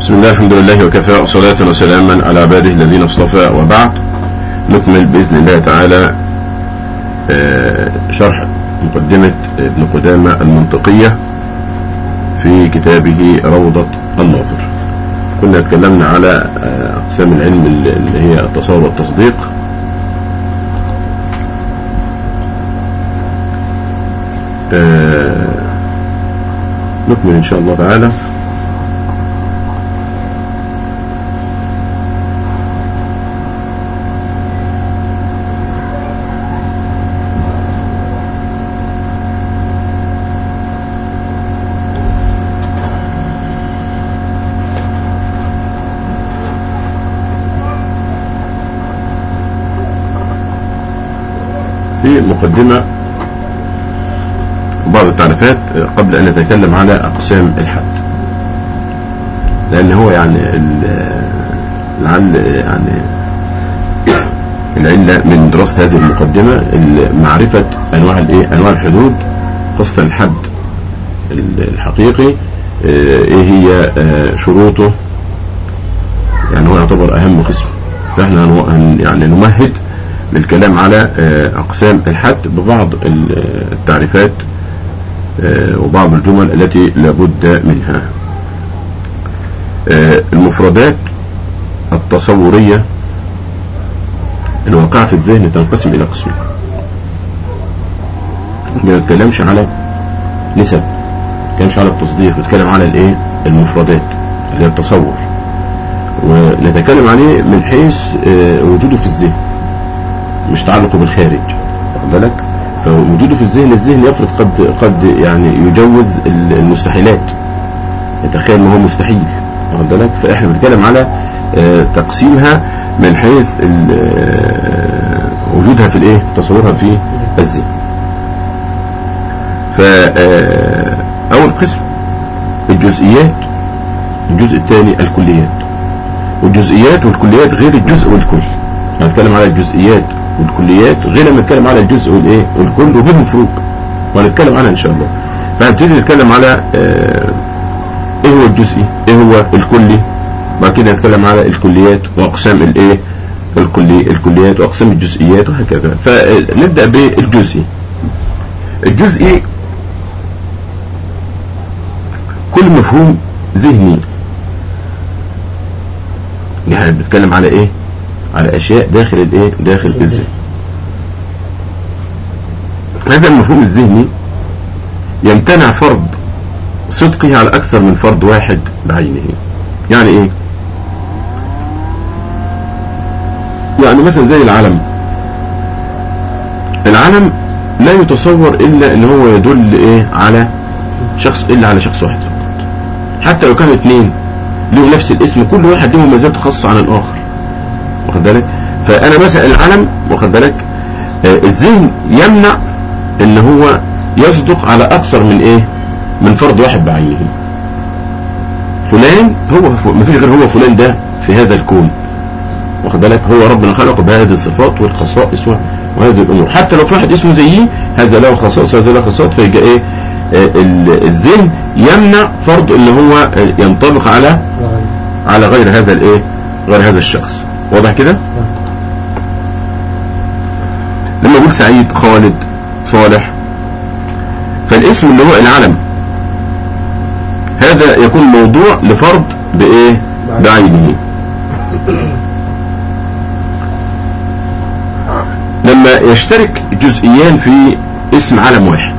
بسم الله الحمد لله وكفى وصلاة وسلاما على عباده الذين اصطفى وبعد نكمل بإذن الله تعالى آه، شرح مقدمة ابن قدامة المنطقية في كتابه روضة الناظر كنا اتكلمنا على آه، أقسام العلم اللي هي التصور والتصديق آه، نكمل إن شاء الله تعالى في المقدمة بعض التعريفات قبل أن نتكلم على أقسام الحد لأن هو يعني ال- لعل يعني العلة من دراسة هذه المقدمة ال- معرفة أنواع الإيه أنواع الحدود خاصة الحد ال- الحقيقي آه، إيه هي آه، شروطه يعني هو يعتبر أهم قسم فإحنا هنو- هن- يعني نمهد للكلام على آه، أقسام الحد ببعض ال- التعريفات آه، وبعض الجمل التي لابد منها آه، المفردات التصورية الواقعة في الذهن تنقسم إلى قسمين ما نتكلمش على نسب ما نتكلمش على التصديق نتكلم على الايه المفردات اللي هي التصور ونتكلم عليه من حيث آه، وجوده في الذهن مش تعلقه بالخارج واخد بالك فوجوده في الذهن الذهن يفرض قد قد يعني يجوز المستحيلات يتخيل ما هو مستحيل واخد بالك فاحنا بنتكلم على آه، تقسيمها من حيث ال- آه، وجودها في الايه تصورها في الذهن ف آه، اول قسم الجزئيات الجزء الثاني الكليات والجزئيات والكليات غير الجزء والكل هنتكلم على الجزئيات والكليات غير لما نتكلم على الجزء والايه والكل وبينهم فروق وهنتكلم عنها ان شاء الله فهنبتدي نتكلم على آه، ايه هو الجزئي ايه هو الكلي بعد كده نتكلم على الكليات واقسام الايه الكلي الكليات واقسام الجزئيات وهكذا فنبدا بالجزئي الجزئي كل مفهوم ذهني يعني بنتكلم على ايه على اشياء داخل الايه داخل الذهن هذا المفهوم الذهني يمتنع فرض صدقه على اكثر من فرد واحد بعينه يعني ايه يعني مثلا زي العلم العلم لا يتصور الا ان هو يدل ايه على شخص الا على شخص واحد فقط حتى لو كانوا اثنين لهم نفس الاسم كل واحد له مميزات خاصه عن الاخر واخد بالك فانا مثلا العلم واخد بالك آه، الذهن يمنع ان هو يصدق على اكثر من ايه من فرد واحد بعينه فلان هو ف- مفيش غير هو فلان ده في هذا الكون واخد بالك هو ربنا خلقه بهذه الصفات والخصائص و- وهذه الامور حتى لو في واحد اسمه زيه هذا له خصائص وهذا له خصائص فيبقى ايه آه، ال- الذهن يمنع فرض ان هو آه، ينطبق على على غير هذا الايه غير هذا الشخص واضح كده لما اقول سعيد خالد صالح فالاسم اللي هو العلم هذا يكون موضوع لفرد بايه بعينه لما يشترك جزئيان في اسم علم واحد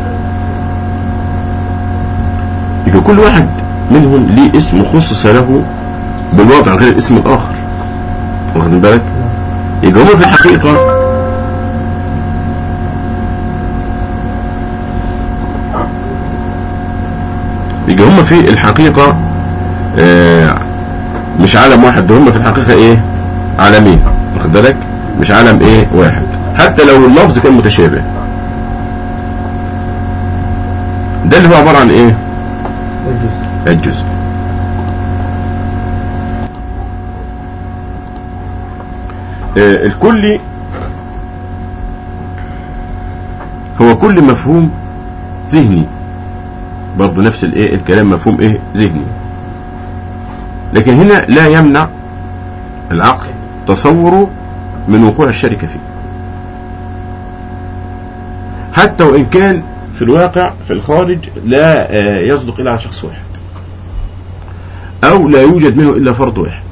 يبقى كل واحد منهم ليه اسم خصص له بالوضع غير الاسم الاخر واخد بالك يبقى هو في الحقيقه يبقى هم في الحقيقه آه مش عالم واحد ده هم في الحقيقه ايه عالمين واخد بالك مش عالم ايه واحد حتى لو اللفظ كان متشابه ده اللي هو عباره عن ايه الجزء آه، الكلي هو كل مفهوم ذهني برضه نفس الايه الكلام مفهوم ايه ذهني لكن هنا لا يمنع العقل تصوره من وقوع الشركة فيه حتى وإن كان في الواقع في الخارج لا آه، يصدق إلا على شخص واحد أو لا يوجد منه إلا فرد واحد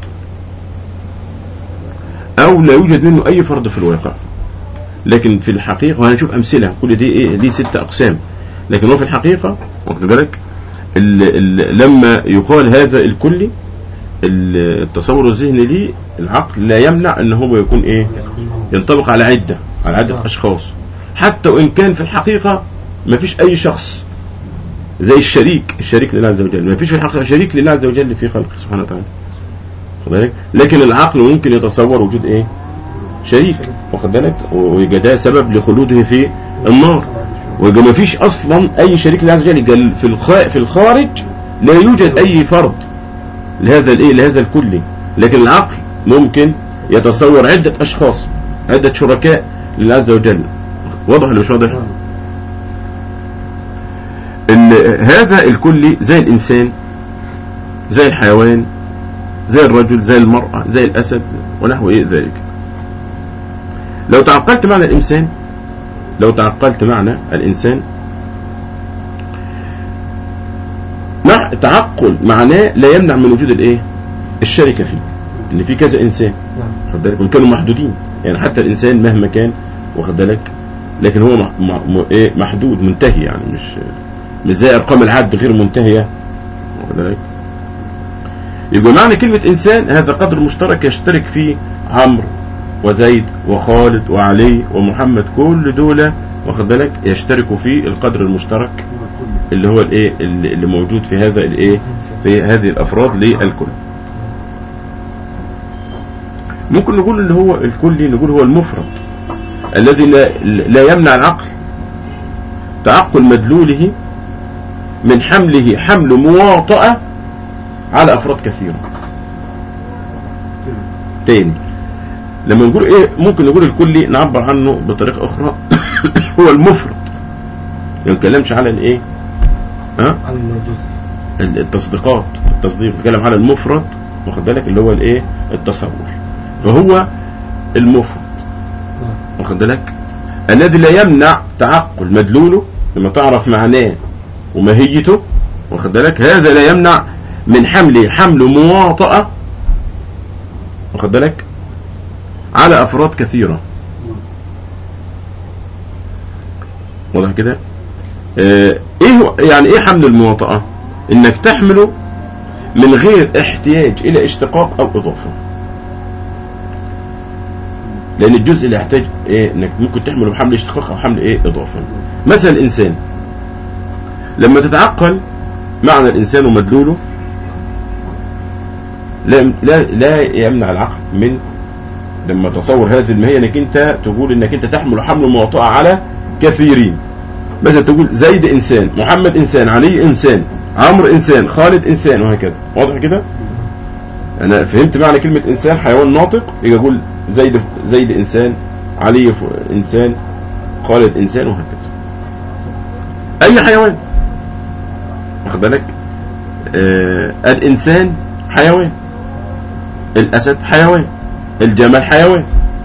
أو لا يوجد منه أي فرد في الواقع لكن في الحقيقة وهنشوف أمثلة كل دي إيه دي ست أقسام لكن هو في الحقيقة واخد بالك ال- ال- لما يقال هذا الكلي ال- التصور الذهني ليه العقل لا يمنع ان هو يكون ايه ينطبق على عدة على عدة اشخاص حتى وان كان في الحقيقة ما فيش اي شخص زي الشريك الشريك لله عز وجل ما فيش في الحقيقة شريك لله عز وجل في خلقه سبحانه وتعالى واخد بالك لكن العقل ممكن يتصور وجود ايه شريك واخد بالك ويبقى ده سبب لخلوده في النار ويبقى ما فيش اصلا اي شريك لله عز وجل يبقى في الخ- في الخارج لا يوجد اي فرد لهذا الايه لهذا الكلي لكن العقل ممكن يتصور عدة اشخاص عدة شركاء لله عز وجل واضح ولا مش واضح ال- هذا الكلي زي الانسان زي الحيوان زي الرجل زي المرأة زي الاسد ونحو ايه ذلك لو تعقلت معنى الانسان لو تعقلت معنى الانسان مع تعقل معناه لا يمنع من وجود الايه الشركه فيه ان في كذا انسان نعم واخد بالك وإن كانوا محدودين يعني حتى الانسان مهما كان واخد بالك لكن هو مح- مح- م- ايه محدود منتهي يعني مش مش زي ارقام العد غير منتهيه واخد بالك يبقى معنى كلمه انسان هذا قدر مشترك يشترك فيه عمرو وزيد وخالد وعلي ومحمد كل دول واخد بالك يشتركوا في القدر المشترك اللي هو الايه اللي اللي موجود في هذا الايه في هذه الافراد للكل ممكن نقول اللي هو الكلي نقول هو المفرد الذي لا, لا يمنع العقل تعقل مدلوله من حمله حمل مواطأة على أفراد كثيرة تاني لما نقول ايه ممكن نقول الكلي نعبر عنه بطريقة أخرى هو المفرد ما نتكلمش على الايه ها عن الجزء التصديقات التصديق بيتكلم على المفرد واخد بالك اللي هو الايه التصور فهو المفرد نعم واخد بالك الذي لا يمنع تعقل مدلوله لما تعرف معناه وماهيته واخد بالك هذا لا يمنع من حمله حمل مواطأة واخد بالك على أفراد كثيرة واضح كده آه، ايه هو- يعني ايه حمل المواطأة انك تحمله من غير احتياج الى اشتقاق او اضافة لان الجزء اللي يحتاج ايه انك ممكن تحمله بحمل اشتقاق او حمل ايه اضافة مثلا الانسان لما تتعقل معنى الانسان ومدلوله لا لا لا يمنع العقل من لما تصور هذه الماهيه انك انت تقول انك انت تحمل حمل مواطأة على كثيرين مثلا تقول زيد انسان محمد انسان علي انسان عمرو انسان خالد انسان وهكذا واضح كده انا فهمت معنى كلمه انسان حيوان ناطق يجي اقول زيد زيد انسان علي ف- انسان خالد انسان وهكذا اي حيوان واخد بالك آه الانسان حيوان الاسد حيوان الجمل حيوان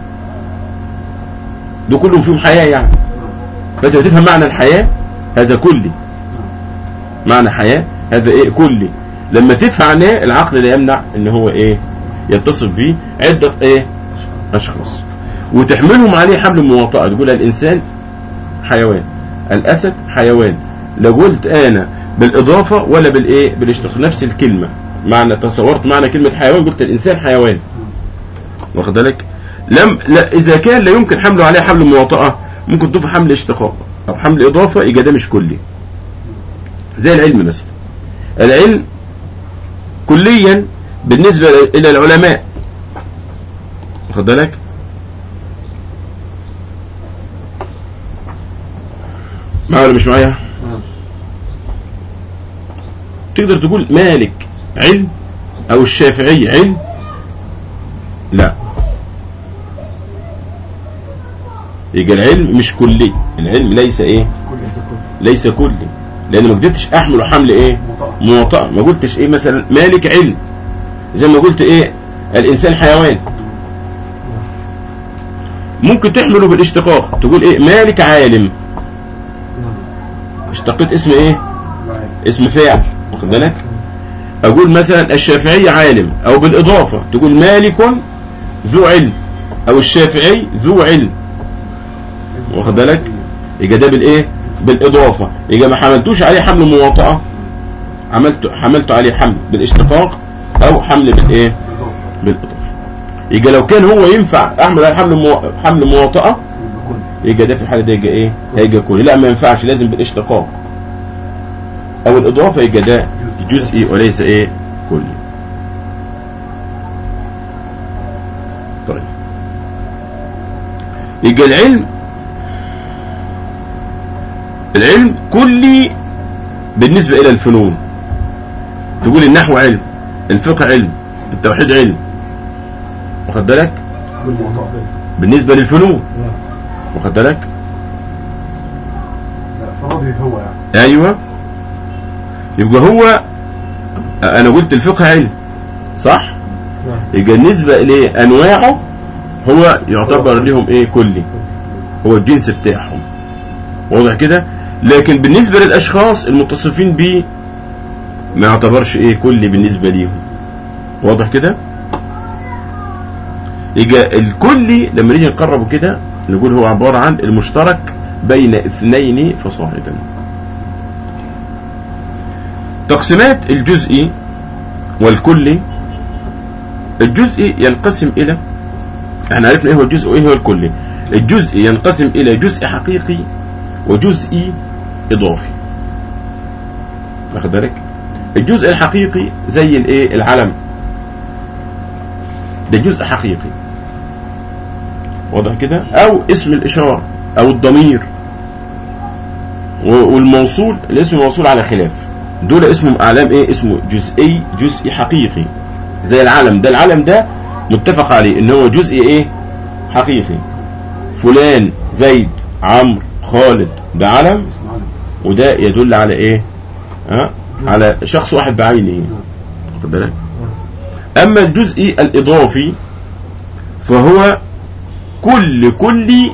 دول كلهم فيهم حياه يعني فانت بتفهم معنى الحياة هذا كلي معنى حياة هذا ايه كلي لما تفهم معناه العقل لا يمنع ان هو ايه يتصف به عدة ايه اشخاص وتحملهم عليه حمل مواطأة تقول الانسان حيوان الاسد حيوان لا قلت انا بالاضافة ولا بالايه بالاشتقاق نفس الكلمة معنى تصورت معنى كلمة حيوان قلت الانسان حيوان واخد بالك لم لا اذا كان لا يمكن حمله عليه حمل مواطأة ممكن تضيف حمل اشتقاق او حمل اضافة يبقى ده مش كلي زي العلم مثلا العلم كليا بالنسبة الى العلماء واخد بالك معايا ولا مش معايا نعم تقدر تقول مالك علم او الشافعي علم لا يبقى العلم مش كلي العلم ليس ايه كل إذا كل ليس كلي لان ما قدرتش احمل حمل ايه مطاع مواطأة ما قلتش ايه مثلا مالك علم زي ما قلت ايه الانسان حيوان ممكن تحمله بالاشتقاق تقول ايه مالك عالم نعم اشتقيت اسم ايه اسم فاعل واخد بالك اقول مثلا الشافعي عالم او بالاضافه تقول مالك ذو علم او الشافعي ذو علم واخد بالك يبقى ده بالايه بالاضافه يبقى ما حملتوش عليه حمل مواطأه عملت حملته عليه حمل بالاشتقاق او حمل بالايه بالاضافه يبقى لو كان هو ينفع احمل عليه حمل مو... حمل مواطأه يبقى ده في الحاله دي يبقى ايه هيبقى كلي لا ما ينفعش لازم بالاشتقاق او الاضافه يبقى ده جزئي وليس ايه كلي طيب يبقى العلم العلم كلي بالنسبة إلى الفنون تقول النحو علم الفقه علم التوحيد علم واخد بالك بالنسبة للفنون نعم واخد بالك فرضي هو يعني ايوه يبقى هو انا قلت الفقه علم صح نعم يبقى بالنسبة لأنواعه هو يعتبر لهم ايه كلي هو الجنس بتاعهم واضح كده لكن بالنسبة للأشخاص المتصفين بيه ما يعتبرش ايه كلي بالنسبة ليهم واضح كده يبقى الكلي لما نيجي نقربه كده نقول هو عبارة عن المشترك بين اثنين فصاعدا تقسيمات الجزئي والكلي الجزئي ينقسم إلى احنا عرفنا ايه هو الجزء وايه هو الكلي الجزء ينقسم إلى جزء حقيقي وجزء إضافي واخد بالك الجزء الحقيقي زي الايه العلم ده جزء حقيقي واضح كده او اسم الاشاره او الضمير و- والموصول الاسم الموصول على خلاف دول اسمهم اعلام ايه اسمه جزئي جزئي حقيقي زي العلم ده العلم ده متفق عليه ان هو جزء ايه حقيقي فلان زيد عمرو خالد ده علم اسمه علم وده يدل على ايه ها على شخص واحد بعينه واخد بالك اما الجزء الاضافي فهو كل كل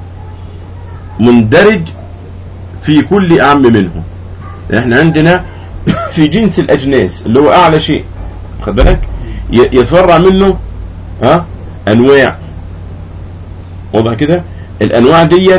مندرج في كل اعم منه احنا عندنا في جنس الاجناس اللي هو اعلى شيء خد بالك ي- يتفرع منه ها انواع واضح كده الانواع ديت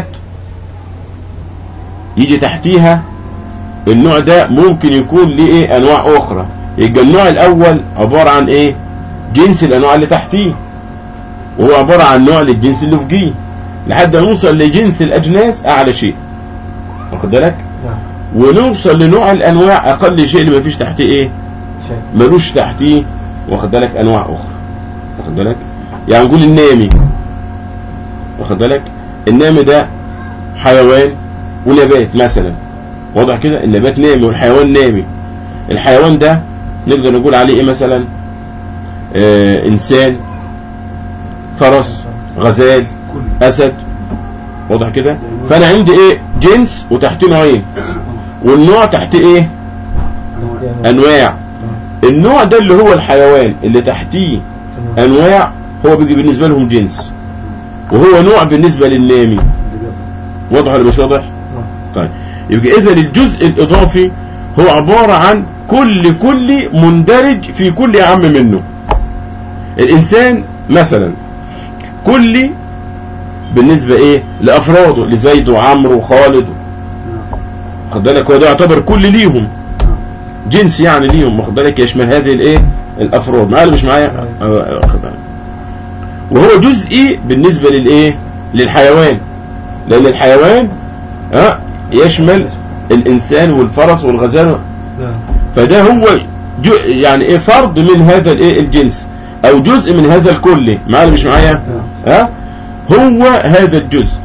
يجي تحتيها النوع ده ممكن يكون ليه ايه انواع اخرى يبقى النوع الاول عبارة عن ايه جنس الانواع اللي تحتيه وهو عبارة عن نوع للجنس اللي فوقيه لحد ما نوصل لجنس الاجناس اعلى شيء واخد بالك نعم ونوصل لنوع الانواع اقل شيء اللي ما فيش تحتيه ايه شيء ملوش تحتيه واخد بالك انواع اخرى واخد بالك يعني نقول النامي واخد بالك النامي ده حيوان ونبات مثلا واضح كده النبات نامي والحيوان نامي الحيوان ده نقدر نقول عليه ايه مثلا آه انسان فرس غزال كل اسد واضح كده فانا عندي ايه جنس وتحتيه نوعين والنوع تحتيه ايه انواع النوع ده اللي هو الحيوان اللي تحتيه انواع هو بيجي بالنسبه لهم جنس وهو نوع بالنسبه للنامي اللي جاب واضح ولا مش واضح طيب يبقى اذا الجزء الاضافي هو عباره عن كل كل مندرج في كل اعم منه الانسان مثلا كل بالنسبه ايه لافراده لزيد وعمرو وخالد نعم خد بالك هو ده يعتبر كل ليهم جنس يعني ليهم واخد بالك يشمل هذه الايه الافراد معايا ولا مش معايا آه، واخد بالك. وهو جزئي بالنسبه للايه للحيوان لان الحيوان ها يشمل الانسان والفرس والغزال نعم فده هو جو يعني ايه فرد من هذا الايه الجنس او جزء من هذا الكل معايا ولا مش معايا ها هو هذا الجزء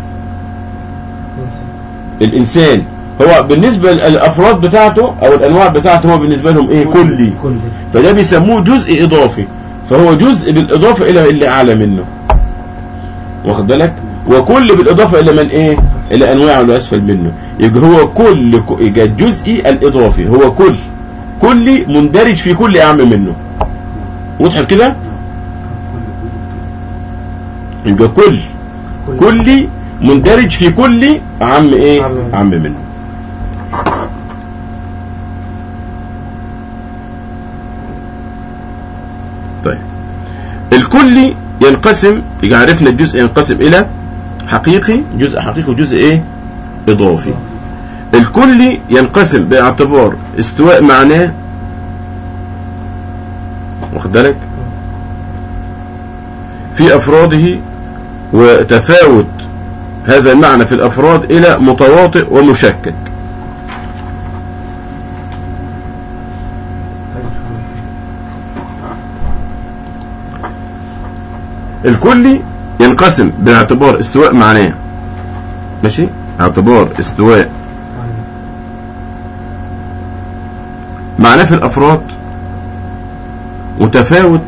الانسان هو بالنسبه للافراد بتاعته او الانواع بتاعته هو بالنسبه لهم ايه كلي كلي فده بيسموه جزء اضافي فهو جزء بالاضافه الى اللي اعلى منه واخد بالك وكل بالاضافه الى من ايه الى انواع اللي اسفل منه يبقى هو كل يبقى الجزء الاضافي هو كل كل مندرج في كل اعم منه وضحت كده يبقى كل كل مندرج في كل عم ايه عم. عم منه طيب الكل ينقسم يبقى عرفنا الجزء ينقسم الى حقيقي جزء حقيقي وجزء ايه اضافي الكل ينقسم باعتبار استواء معناه واخد بالك في افراده وتفاوت هذا المعنى في الافراد الى متواطئ ومشكك الكل ينقسم باعتبار استواء معناه ماشي اعتبار استواء معناه في الافراد وتفاوت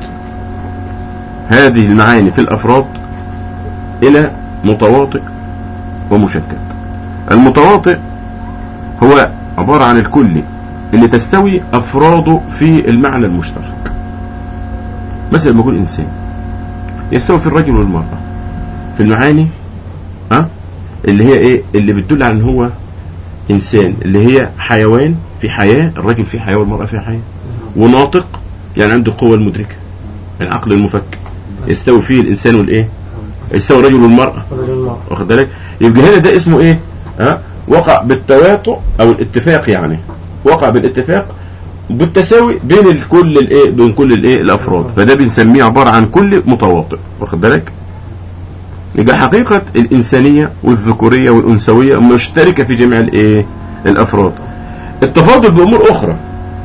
هذه المعاني في الافراد الى متواطئ ومشكك المتواطئ هو عبارة عن الكل اللي تستوي افراده في المعنى المشترك مثلا لما اقول انسان يستوي في الرجل والمرأة في المعاني ها اللي هي ايه اللي بتدل على ان هو انسان اللي هي حيوان في حياة الرجل في حياة والمرأة في حياة وناطق يعني عنده القوة المدركة العقل المفكر يستوي فيه الانسان والايه يستوي الرجل والمرأة رجل الله واخد بالك يبقى هنا ده اسمه ايه ها وقع بالتواطؤ او الاتفاق يعني وقع بالاتفاق بالتساوي بين الكل الايه بين كل الايه الافراد فده بنسميه عباره عن كل متواطئ واخد بالك يبقى حقيقه الانسانيه والذكوريه والانثويه مشتركه في جميع الايه الافراد التفاضل بامور اخرى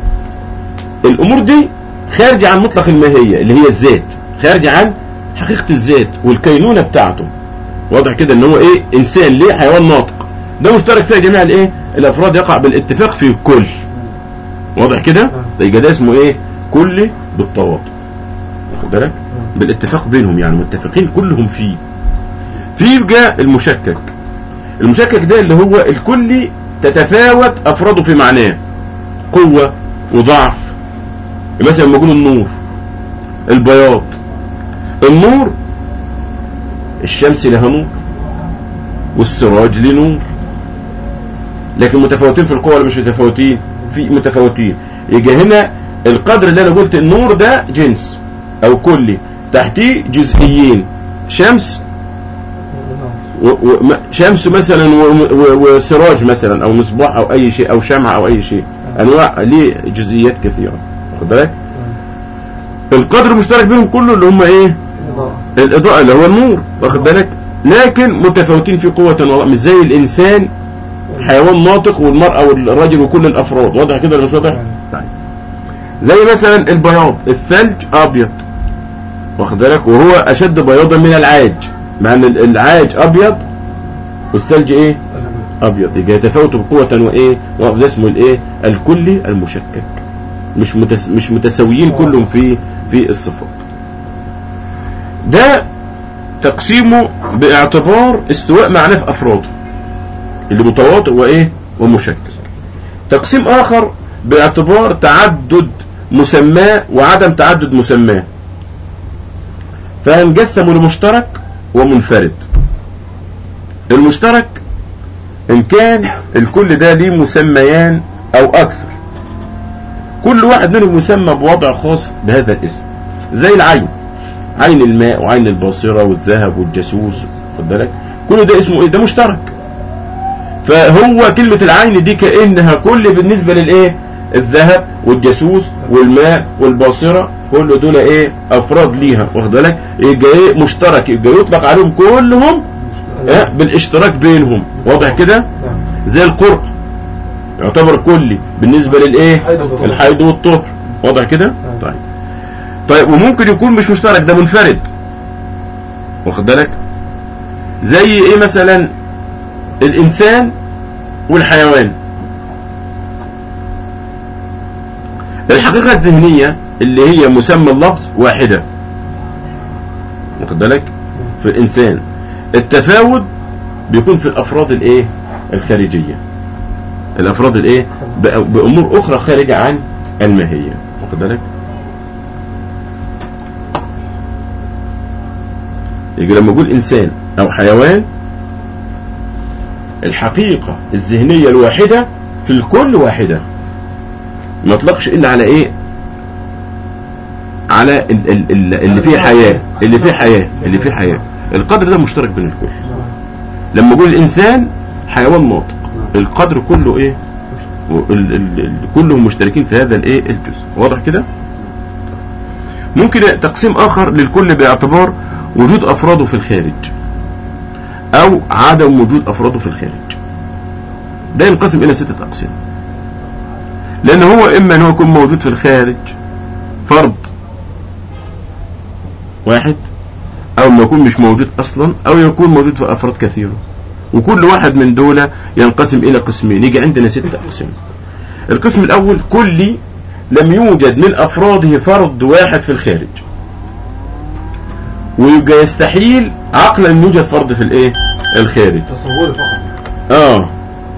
الامور دي خارجه عن مطلق الماهيه اللي هي الذات خارجه عن حقيقه الذات والكينونه بتاعته واضح كده ان هو ايه انسان ليه حيوان ناطق ده مشترك فيها جميع الايه الافراد يقع بالاتفاق في الكل واضح كده ده يبقى ده اسمه ايه كل بالتواطؤ واخد بالك بالاتفاق بينهم يعني متفقين كلهم فيه في يبقى المشكك المشكك ده اللي هو الكل تتفاوت افراده في معناه قوه وضعف مثلا لما يقولوا النور البياض النور الشمس لها نور والسراج له نور لكن متفاوتين في القوة ولا مش متفاوتين في متفاوتين يجي هنا القدر اللي انا قلت النور ده جنس او كلي تحتيه جزئيين شمس و و م- شمس مثلا و- و- وسراج مثلا او مصباح او اي شيء او شمعة او اي شيء انواع ليه جزئيات كثيرة واخد بالك القدر المشترك بينهم كله اللي هم ايه الاضاءة اللي هو النور واخد بالك لكن متفاوتين في قوة وضع مش زي الانسان حيوان ناطق والمرأة والراجل وكل الافراد واضح كده ولا مش واضح طيب. زي مثلا البياض الثلج ابيض واخد بالك وهو اشد بياضا من العاج مع ان ال- العاج ابيض والثلج ايه ابيض يبقى يتفاوتوا بقوة وايه وده اسمه الايه الكلي المشكك مش متس مش متساويين كلهم في في الصفات ده تقسيمه باعتبار استواء معناه في افراده اللي متواطئ وايه ومشكك تقسيم اخر باعتبار تعدد مسماه وعدم تعدد مسماه فينقسم لمشترك ومنفرد المشترك ان كان الكل ده ليه مسميان او اكثر كل واحد منهم مسمى بوضع خاص بهذا الاسم زي العين عين الماء وعين الباصرة والذهب والجاسوس خد بالك كل ده اسمه ايه ده مشترك فهو كلمة العين دي كأنها كل بالنسبة للايه الذهب والجاسوس والماء والباصرة كل دول ايه افراد ليها واخد بالك يبقى ايه مشترك يبقى يطلق عليهم كلهم اه بالاشتراك بينهم واضح كده زي القرء يعتبر كلي بالنسبة للايه الحيض والطهر. الحيض والطهر واضح كده طيب طيب وممكن يكون مش مشترك ده منفرد واخد بالك زي ايه مثلا الانسان والحيوان الحقيقة الذهنية اللي هي مسمى اللفظ واحدة واخد بالك في الانسان التفاوت بيكون في الافراد الايه الخارجية الافراد الايه بأ- بامور اخرى خارجة عن الماهية واخد بالك يجي لما اقول انسان او حيوان الحقيقة الذهنية الواحدة في الكل واحدة ما اطلقش الا على ايه على ال- ال- ال- اللي فيه حياة اللي فيه حياة اللي فيه حياة القدر ده مشترك بين الكل لما اقول الانسان حيوان ناطق القدر كله ايه ال- ال- ال- كلهم مشتركين في هذا الايه الجزء واضح كده ممكن تقسيم اخر للكل باعتبار وجود افراده في الخارج او عدم وجود افراده في الخارج ده ينقسم الى ستة اقسام لان هو اما ان هو يكون موجود في الخارج فرد واحد او ما يكون مش موجود اصلا او يكون موجود في افراد كثيرة وكل واحد من دول ينقسم الى قسمين يجي عندنا ستة اقسام القسم الاول كلي لم يوجد من افراده فرد واحد في الخارج ويبقى يستحيل عقلا ان يوجد فرد في الايه الخارج تصوري فقط اه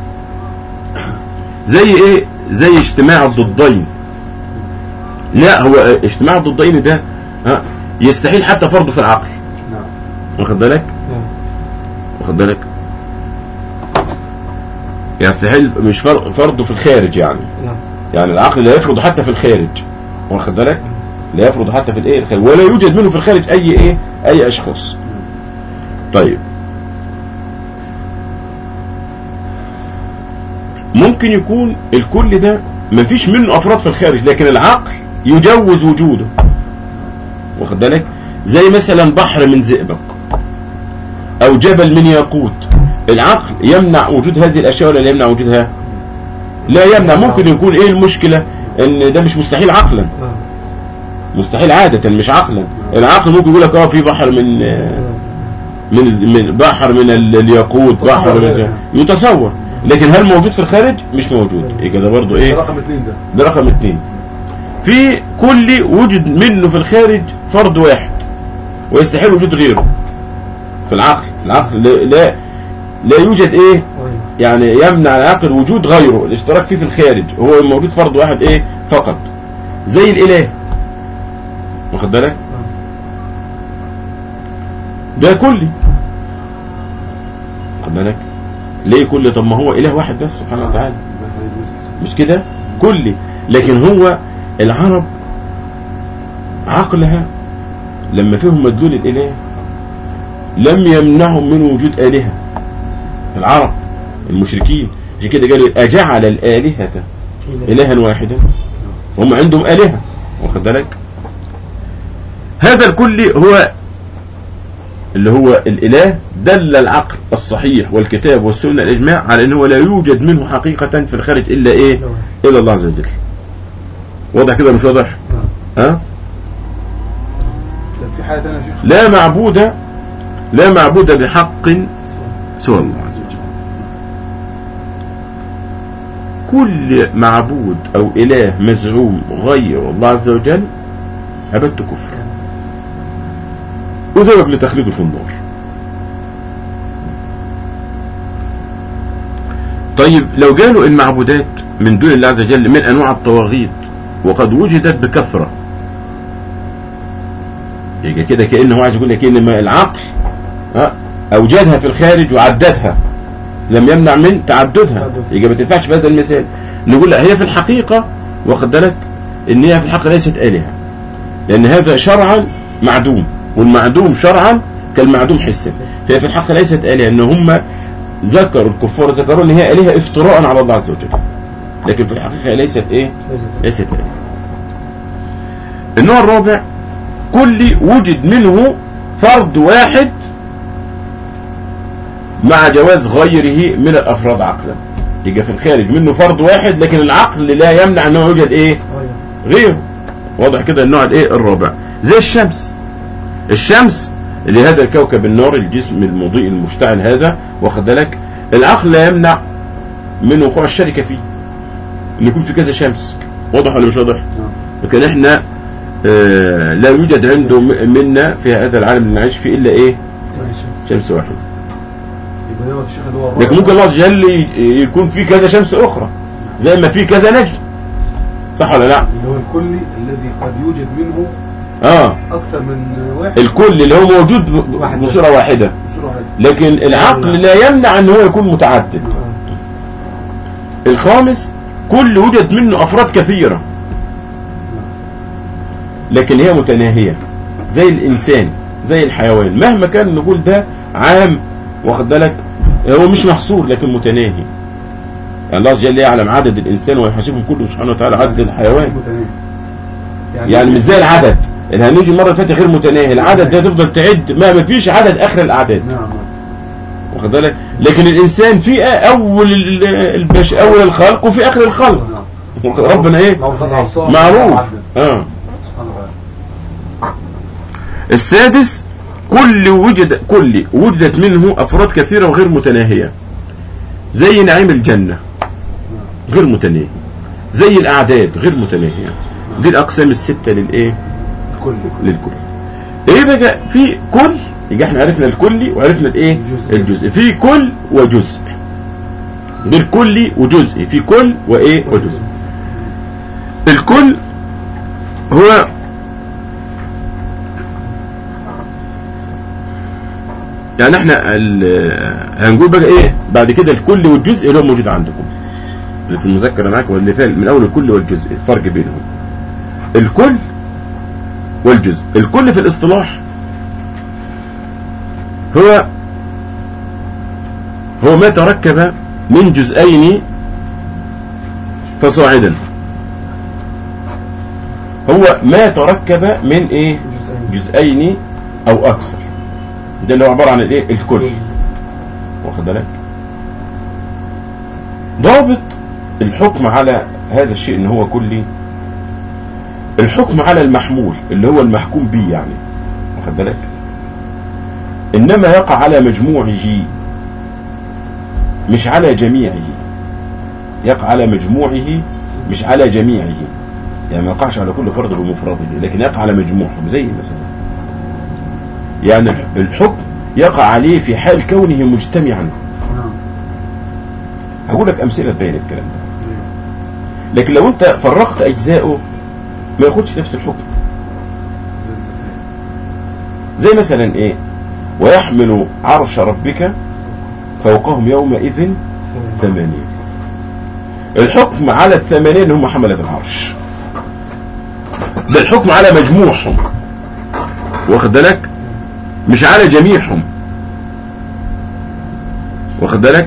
زي ايه زي اجتماع الضدين لا هو اجتماع الضدين ده ها يستحيل حتى فرضه في العقل نعم واخد بالك نعم واخد بالك يستحيل مش فر- فرضه في الخارج يعني نعم يعني العقل لا يفرض حتى في الخارج واخد بالك لا يفرض حتى في الايه الخارج ولا يوجد منه في الخارج اي ايه اي اشخاص طيب ممكن يكون الكل ده مفيش منه افراد في الخارج لكن العقل يجوز وجوده واخد بالك زي مثلا بحر من زئبق او جبل من ياقوت العقل يمنع وجود هذه الاشياء ولا لا يمنع وجودها لا يمنع ممكن يكون ايه المشكلة ان ده مش مستحيل عقلا نعم مستحيل عادة مش عقلا العقل ممكن يقول لك اه في بحر من من من بحر من ال- الياقوت بحر من يتصور لكن هل موجود في الخارج مش موجود يبقى ده برضه ايه رقم اثنين ده ده رقم اثنين في كل وجد منه في الخارج فرد واحد ويستحيل وجود غيره في العقل العقل لا لا, لا يوجد ايه أيوة. يعني يمنع العقل وجود غيره الاشتراك فيه في الخارج هو موجود فرد واحد ايه فقط زي الاله واخد بالك ده كلي واخد بالك ليه كلي طب ما هو اله واحد بس سبحانه وتعالى ده يجوز مش كده كلي لكن هو العرب عقلها لما فيهم مدلول الاله لم يمنعهم من وجود آلهة العرب المشركين عشان كده قالوا أجعل الآلهة إلها واحدا هم عندهم آلهة واخد بالك هذا الكل هو اللي هو الإله دل العقل الصحيح والكتاب والسنة الإجماع على أنه لا يوجد منه حقيقة في الخارج إلا إيه إلا الله عز وجل واضح كده مش واضح نعم ها طب في حاجة تانية يا شيخ لا معبود لا معبود بحق سوى الله عز وجل كل معبود أو إله مزعوم غير الله عز وجل عبادته كفر وسبب لتخليده في النار طيب لو قالوا المعبودات من دون الله عز وجل من أنواع الطواغيت وقد وجدت بكثرة يبقى كده كأنه هو عايز يقول لك إن ما العقل ها، أوجدها في الخارج وعددها لم يمنع من تعددها يبقى ما تنفعش في هذا المثال نقول لا هي في الحقيقة واخد بالك إن هي في الحقيقة ليست آلهة لأن هذا شرعا معدوم والمعدوم شرعا كالمعدوم حسا فهي في الحقيقة ليست آلهة إن هم ذكروا الكفار ذكروا إن هي آلهة افتراء على الله عز وجل لكن في الحقيقة ليست إيه ليست آلهة النوع الرابع كل وجد منه فرد واحد مع جواز غيره من الافراد عقلا يبقى في الخارج منه فرد واحد لكن العقل لا يمنع انه يوجد ايه أيوة. غيره واضح كده النوع الايه الرابع زي الشمس الشمس اللي هذا الكوكب النار الجسم المضيء المشتعل هذا واخد بالك العقل لا يمنع من وقوع الشركه فيه ان يكون في كذا شمس واضح ولا مش واضح لكن احنا آه لا يوجد عنده م- منا في هذا العالم اللي نعيش فيه الا ايه شمس واحده يبقى دوت الشيخ اللي هو الرابع. لكن ممكن الله عز وجل ي- يكون في كذا شمس اخرى زي ما في كذا نجم صح ولا لا اللي هو الكلي الذي قد يوجد منه اه اكثر من واحد الكل اللي هو موجود ب- واحد بصورة واحدة بصورة واحدة لكن العقل لا يمنع ان هو يكون متعدد الخامس كل وجد منه افراد كثيرة لكن هي متناهية زي الانسان زي الحيوان مهما كان نقول ده عام واخد بالك هو مش محصور لكن متناهي يعني الله جل يعلم عدد الانسان ويحاسبهم كله سبحانه وتعالى عدد الحيوان متناهي يعني مش زي العدد اللي هنيجي المره اللي فاتت غير متناهي العدد ده تفضل تعد ما ما فيش عدد اخر الاعداد نعم نعم واخد بالك لكن الانسان في اول ال- البش اول الخلق وفي اخر الخلق نعم ربنا ايه معروف الأعصاب معروف معدد. اه سبحانه وتعالى السادس كل وجد كل وجدت منه افراد كثيره وغير متناهيه زي نعيم الجنه غير متناهي زي الاعداد غير متناهيه دي الاقسام السته للايه كل للكل ايه بقى في كل يبقى احنا عرفنا الكلي وعرفنا الايه الجزء. الجزء في كل وجزء غير كلي وجزء في كل وايه وجزء الكل هو يعني احنا ال- هنقول بقى ايه بعد كده الكل والجزء اللي هو موجود عندكم اللي في المذكره معاك واللي فات من اول الكل والجزء الفرق بينهم الكل والجزء الكل في الاصطلاح هو هو ما تركب من جزئين فصاعدا هو ما تركب من ايه جزئين او اكثر ده اللي هو عباره عن الايه الكل واخد بالك ضابط الحكم على هذا الشيء ان هو كلي الحكم على المحمول اللي هو المحكوم به يعني واخد بالك انما يقع على مجموعه مش على جميعه يقع على مجموعه مش على جميعه يعني ما يقعش على كل فرد بمفرده لكن يقع على مجموعهم زي مثلا يعني الحكم يقع عليه في حال كونه مجتمعا نعم هقول لك امثله تبين الكلام ده لكن لو انت فرقت اجزائه ما ياخدش نفس الحكم زي مثلا ايه ويحمل عرش ربك فوقهم يومئذ ثمانية الحكم على الثمانية اللي هم حملة العرش ده الحكم على مجموعهم واخد بالك مش على جميعهم واخد بالك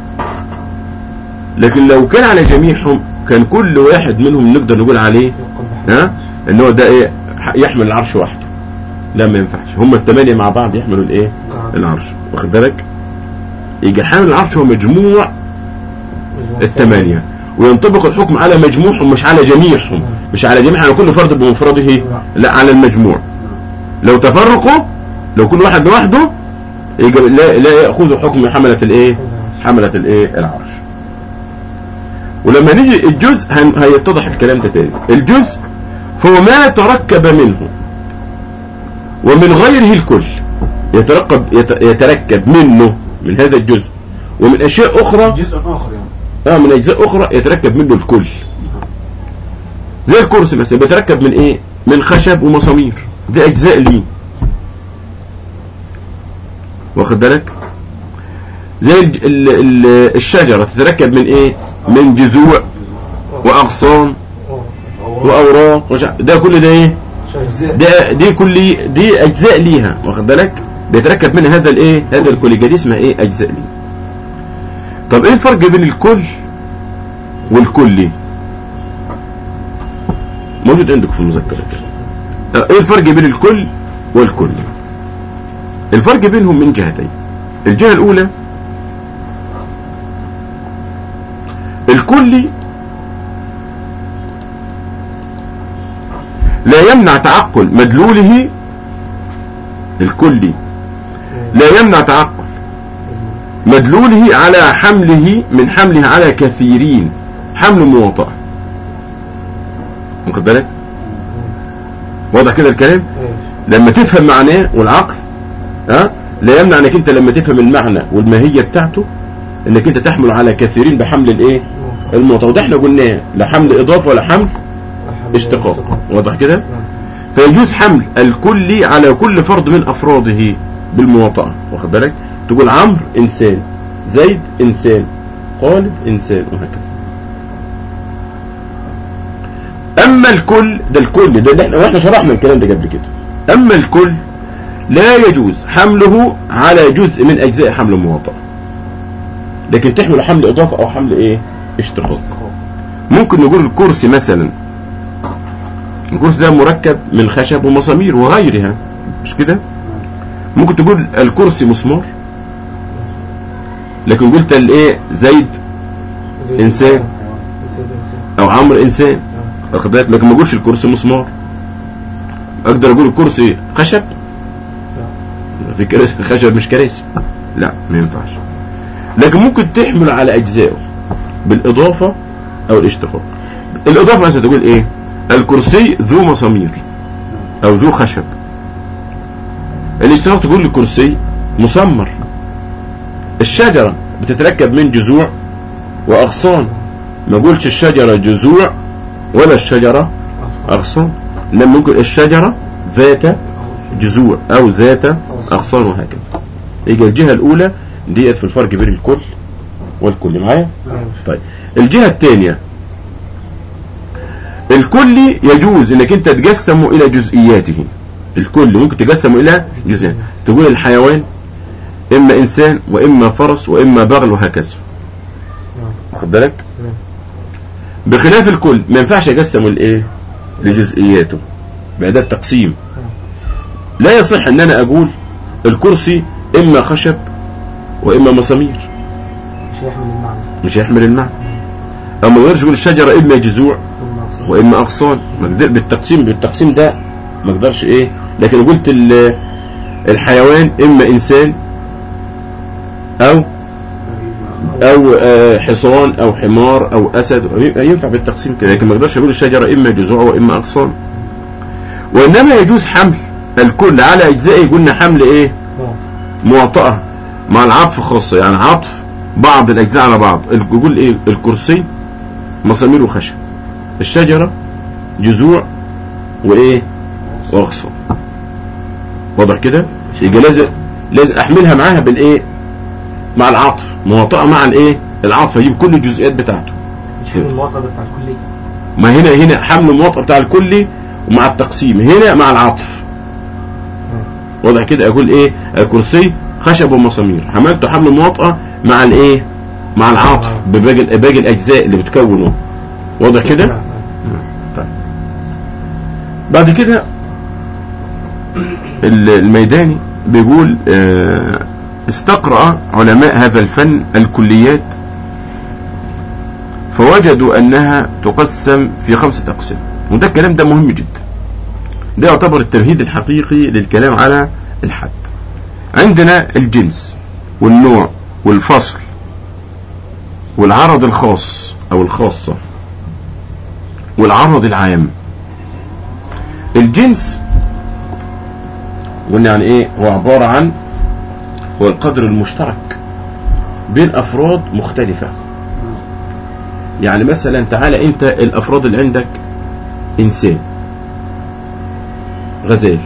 لكن لو كان على جميعهم كان كل واحد منهم نقدر نقول عليه ها ان هو ده ايه يحمل العرش وحده لا ما ينفعش هم الثمانية مع بعض يحملوا الايه العرش واخد بالك يجي حامل العرش هو مجموع الثمانية وينطبق الحكم على مجموعهم مش على جميعهم مش على جميع على كل فرد بمفرده لا على المجموع لو تفرقوا لو كل واحد لوحده يجي لا, لا ياخذ حكم حملة الايه حملة الايه العرش ولما نيجي الجزء هن- هيتضح الكلام ده تاني الجزء فهو ما تركب منه ومن غيره الكل يتركب يت- يتركب منه من هذا الجزء ومن اشياء اخرى جزء اخر يعني اه من اجزاء اخرى يتركب منه الكل زي الكرسي مثلا بيتركب من ايه من خشب ومسامير دي اجزاء ليه واخد بالك زي ال ال ال الشجرة تتركب من ايه من جذوع واغصان واوراق وش- ده كل ده ايه اجزاء ده دي كل دي اجزاء ليها واخد بالك بيتركب منها هذا الايه هذا الكل دي اسمها ايه اجزاء ليه طب ايه الفرق بين الكل والكلي موجود عندك في المذكرة كده. آه، ايه الفرق بين الكل والكل الفرق بينهم من جهتين الجهة الاولى الكلي لا يمنع تعقل مدلوله الكلي لا يمنع تعقل مدلوله على حمله من حمله على كثيرين حمل مواطأة واخد بالك واضح كده الكلام لما تفهم معناه والعقل ها لا يمنع انك انت لما تفهم المعنى والماهيه بتاعته انك انت تحمل على كثيرين بحمل الايه المواطأة وده احنا قلناه لا حمل اضافه ولا حمل اشتقاق واضح كده فيجوز حمل الكل على كل فرد من افراده بالمواطأة واخد بالك تقول عمرو انسان زيد انسان خالد انسان وهكذا اما الكل ده الكل ده, ده احنا واحنا شرحنا الكلام ده قبل كده اما الكل لا يجوز حمله على جزء من اجزاء حمل المواطأة لكن تحمل حمل اضافة او حمل ايه اشتقاق ممكن نقول الكرسي مثلا الكرسي ده مركب من خشب ومسامير وغيرها مش كده ممكن تقول الكرسي مسمار لكن قلت الايه زيد زي إنسان. زي الإنسان. او عمرو انسان واخد بالك لكن ما اقولش الكرسي مسمار اقدر اقول الكرسي خشب في كراسي خشب مش كراسي لا ما ينفعش لكن ممكن تحمل على اجزائه بالاضافه او الاشتقاق الاضافه مثلا تقول ايه الكرسي ذو مسامير او ذو خشب الاشتقاق تقول الكرسي مسمر الشجره بتتركب من جذوع واغصان ما اقولش الشجره جذوع ولا الشجره اغصان لما ممكن الشجره ذات جذوع او ذات اغصان وهكذا يجي الجهه الاولى ديت في الفرق بين الكل والكل معايا نعم. طيب الجهه الثانيه الكل يجوز انك انت تقسمه الى جزئياته الكل ممكن تقسمه الى جزئيات تقول الحيوان اما انسان واما فرس واما بغل وهكذا نعم. واخد بالك نعم. بخلاف الكل ما ينفعش يقسمه لايه لجزئياته بعد التقسيم لا يصح ان انا اقول الكرسي اما خشب واما مسامير مش هيحمل المعنى مش هيحمل المعنى او ما يقدرش يقول الشجره اما جذوع ثم أقصد. واما اغصان ما يقدر- بالتقسيم بالتقسيم ده ما اقدرش ايه لكن قلت ال- الحيوان اما انسان او او آه، حصان او حمار او اسد ينفع بالتقسيم كده لكن ما اقدرش اقول الشجره اما جذوع واما اغصان وانما يجوز حمل الكل على اجزائه قلنا حمل ايه نعم. مواطأة مع العطف خاصة يعني عطف بعض الأجزاء على بعض يقول إيه الكرسي مسامير وخشب الشجرة جذوع وإيه وأغصان واضح كده يبقى لازم لازم أحملها معاها بالإيه مع العطف مواطأة مع الإيه العطف يجيب كل الجزئيات بتاعته مش حمل المواطنة ده بتاع الكلية ما هنا هنا حمل المواطأة بتاع الكلي ومع التقسيم هنا مع العطف واضح كده اقول ايه الكرسي خشب ومسامير حملته حمل مواطأة مع الايه مع العطف بباقي باقي الاجزاء اللي بتكونه واضح كده نعم. طيب بعد كده ال- الميداني بيقول آه، استقرأ علماء هذا الفن الكليات فوجدوا أنها تقسم في خمسة أقسام وده الكلام ده مهم جدا ده يعتبر التمهيد الحقيقي للكلام على الحد عندنا الجنس والنوع والفصل والعرض الخاص أو الخاصة والعرض العام الجنس قلنا يعني ايه هو عبارة عن هو القدر المشترك بين افراد مختلفة يعني مثلا تعالى انت الافراد اللي عندك انسان غزال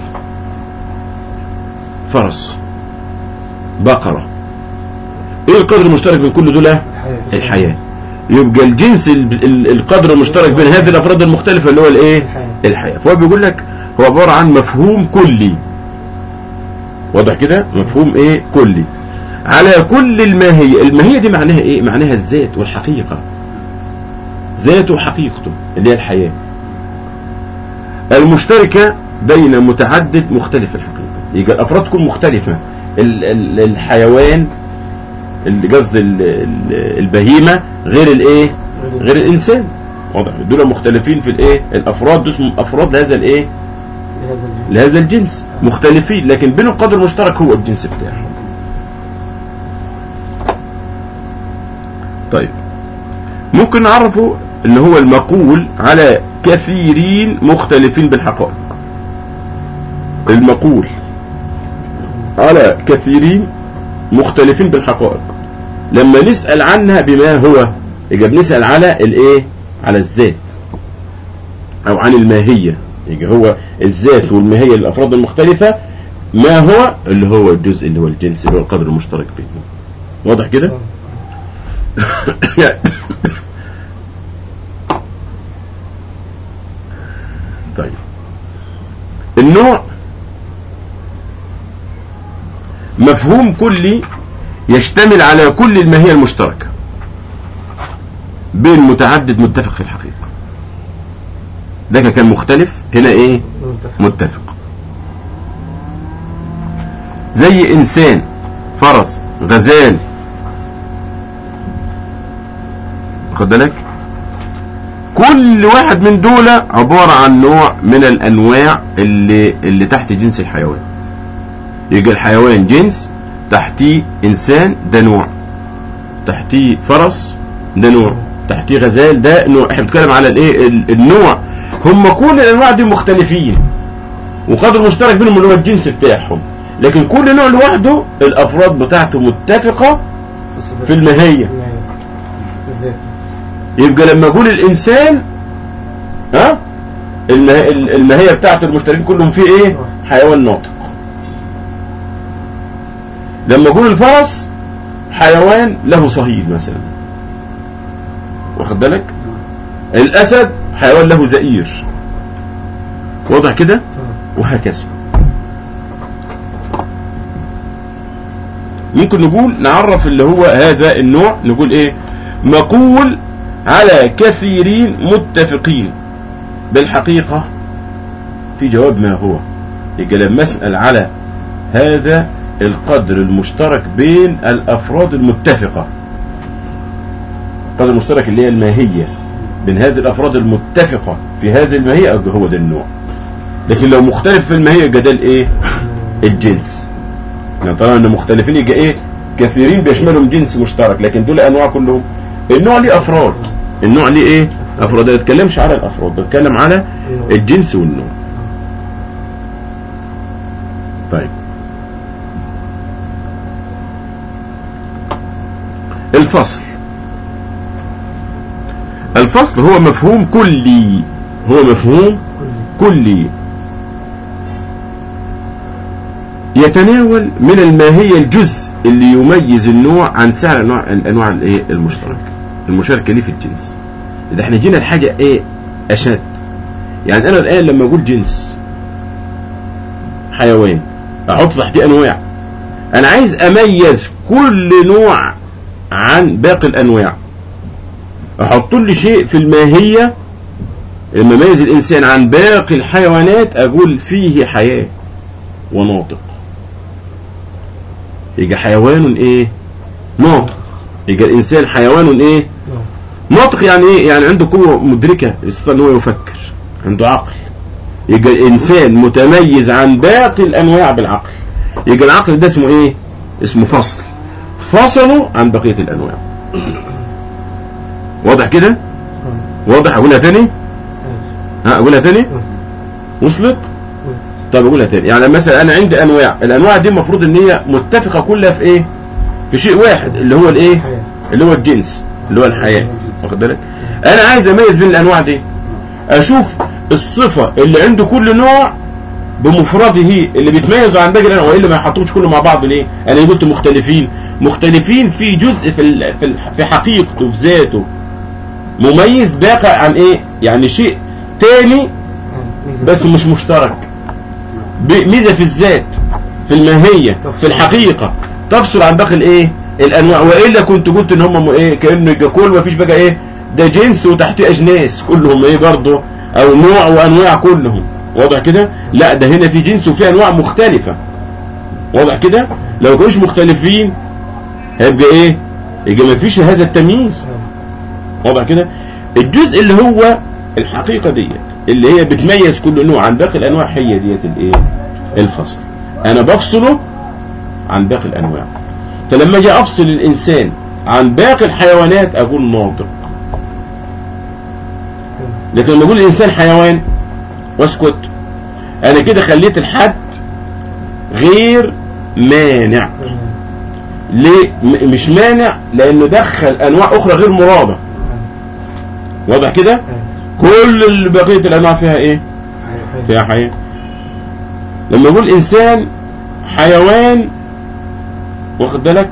فرس بقرة ايه القدر المشترك بين كل دول الحياة الحياة يبقى الجنس ال- ال- القدر المشترك بين هذه الافراد المختلفة اللي هو الايه الحياة الحياة فهو بيقول لك هو عبارة عن مفهوم كلي واضح كده مفهوم ايه كلي على كل الماهية الماهية دي معناها ايه معناها الذات والحقيقة ذاته وحقيقته اللي هي الحياة المشتركة بين متعدد مختلف الحقيقة يبقى الافراد تكون مختلفة ال- ال- الحيوان اللي قصد ال- ال- البهيمة غير الايه غير الانسان واضح دول مختلفين في الايه الافراد دول اسمهم افراد لهذا الايه لهذا الجنس لهذا الجنس مختلفين لكن بينهم قدر مشترك هو الجنس بتاعهم طيب ممكن نعرفه اللي هو المقول على كثيرين مختلفين بالحقائق المقول على كثيرين مختلفين بالحقائق لما نسأل عنها بما هو يبقى بنسأل على الايه على الذات او عن الماهية يجي هو الذات والماهية للأفراد المختلفة ما هو اللي هو الجزء اللي هو الجنس اللي هو القدر المشترك بينهم واضح كده؟ طيب النوع مفهوم كلي يشتمل على كل الماهية المشتركة بين متعدد متفق في الحقيقة ده كان مختلف هنا ايه متفق. متفق زي انسان فرس غزال خد بالك كل واحد من دول عبارة عن نوع من الانواع اللي اللي تحت جنس الحيوان يجي الحيوان جنس تحتيه انسان ده نوع تحتيه فرس ده نوع تحتيه غزال ده نوع احنا بنتكلم على الايه ال- النوع هم كل الانواع دي مختلفين وقدر مشترك بينهم اللي هو الجنس بتاعهم لكن كل نوع لوحده الافراد بتاعته متفقه الصفات. في الماهيه الماهية. الذات. يبقى لما اقول الانسان ها المه- ال- الماهيه بتاعته المشتركين كلهم فيه ايه حيوان ناطق لما اقول الفرس حيوان له صهيد مثلا واخد بالك الاسد حيوان له زئير واضح كده وهكذا ممكن نقول نعرف اللي هو هذا النوع نقول ايه مقول على كثيرين متفقين بالحقيقة في جواب ما هو يبقى لما اسأل على هذا القدر المشترك بين الأفراد المتفقة القدر المشترك اللي هي الماهية بين هذه الأفراد المتفقة في هذه الماهية يبقى هو ده النوع لكن لو مختلف في الماهية يبقى ده الايه الجنس يعني طالما ان مختلفين يبقى ايه كثيرين بيشملهم جنس مشترك لكن دول انواع كلهم النوع ليه افراد النوع ليه ايه افراد ما بتكلمش على الافراد بتكلم على الجنس والنوع طيب الفصل الفصل هو مفهوم كلي هو مفهوم كل كلي يتناول من الماهية الجزء اللي يميز النوع عن سائر الانواع الانواع الايه المشتركه المشاركه ليه في الجنس اذا احنا جينا لحاجه ايه اشد يعني انا الان لما اقول جنس حيوان احط تحتيه انواع انا عايز اميز كل نوع عن باقي الانواع احط لي شيء في الماهيه لما اميز الانسان عن باقي الحيوانات اقول فيه حياه وناطق يبقى حيوان ايه ناطق يبقى الانسان حيوان ايه نعم. ناطق يعني ايه يعني عنده قوه مدركه يستطيع ان هو يفكر عنده عقل يبقى الانسان متميز عن باقي الانواع بالعقل يبقى العقل ده اسمه ايه اسمه فصل فصله عن بقيه الانواع واضح كده نعم. واضح اقولها تاني ماشي. ها اقولها تاني نعم. وصلت نعم. طب اقولها تاني يعني مثلا انا عندي انواع الانواع دي المفروض ان هي متفقه كلها في ايه في شيء واحد اللي هو الايه حياة. اللي هو الجنس اللي هو الحياه واخد بالك انا عايز اميز بين الانواع دي اشوف الصفه اللي عند كل نوع بمفرده اللي بيتميزوا عن باقي الانواع والا ما يحطوش كله مع بعض ليه انا قلت مختلفين مختلفين في جزء في ال- في, ال- في حقيقته في ذاته مميز باقي عن ايه يعني شيء تاني نعم. ميزة. بس مش مشترك ب- ميزه في الذات في الماهيه في الحقيقه تفصل عن باقي الايه الانواع والا كنت قلت ان هم م- ايه كانه يبقى كل ما فيش بقى ايه ده جنس وتحتيه اجناس كلهم ايه برضه او نوع وانواع كلهم واضح كده لا ده هنا في جنس وفي انواع مختلفه واضح كده لو كانوش مختلفين هيبقى ايه يبقى ما فيش هذا التمييز نعم. واضح كده الجزء اللي هو الحقيقة ديت اللي هي بتميز كل نوع عن باقي الانواع هي ديت الايه الفصل انا بفصله عن باقي الانواع فلما اجي افصل الانسان عن باقي الحيوانات اقول ناطق لكن لما اقول الانسان حيوان واسكت انا كده خليت الحد غير مانع نعم. ليه م- مش مانع لانه دخل انواع اخرى غير مرادة نعم. واضح كده نعم. كل اللي بقيه الانواع فيها ايه فيها حياة لما يقول إنسان حيوان واخد بالك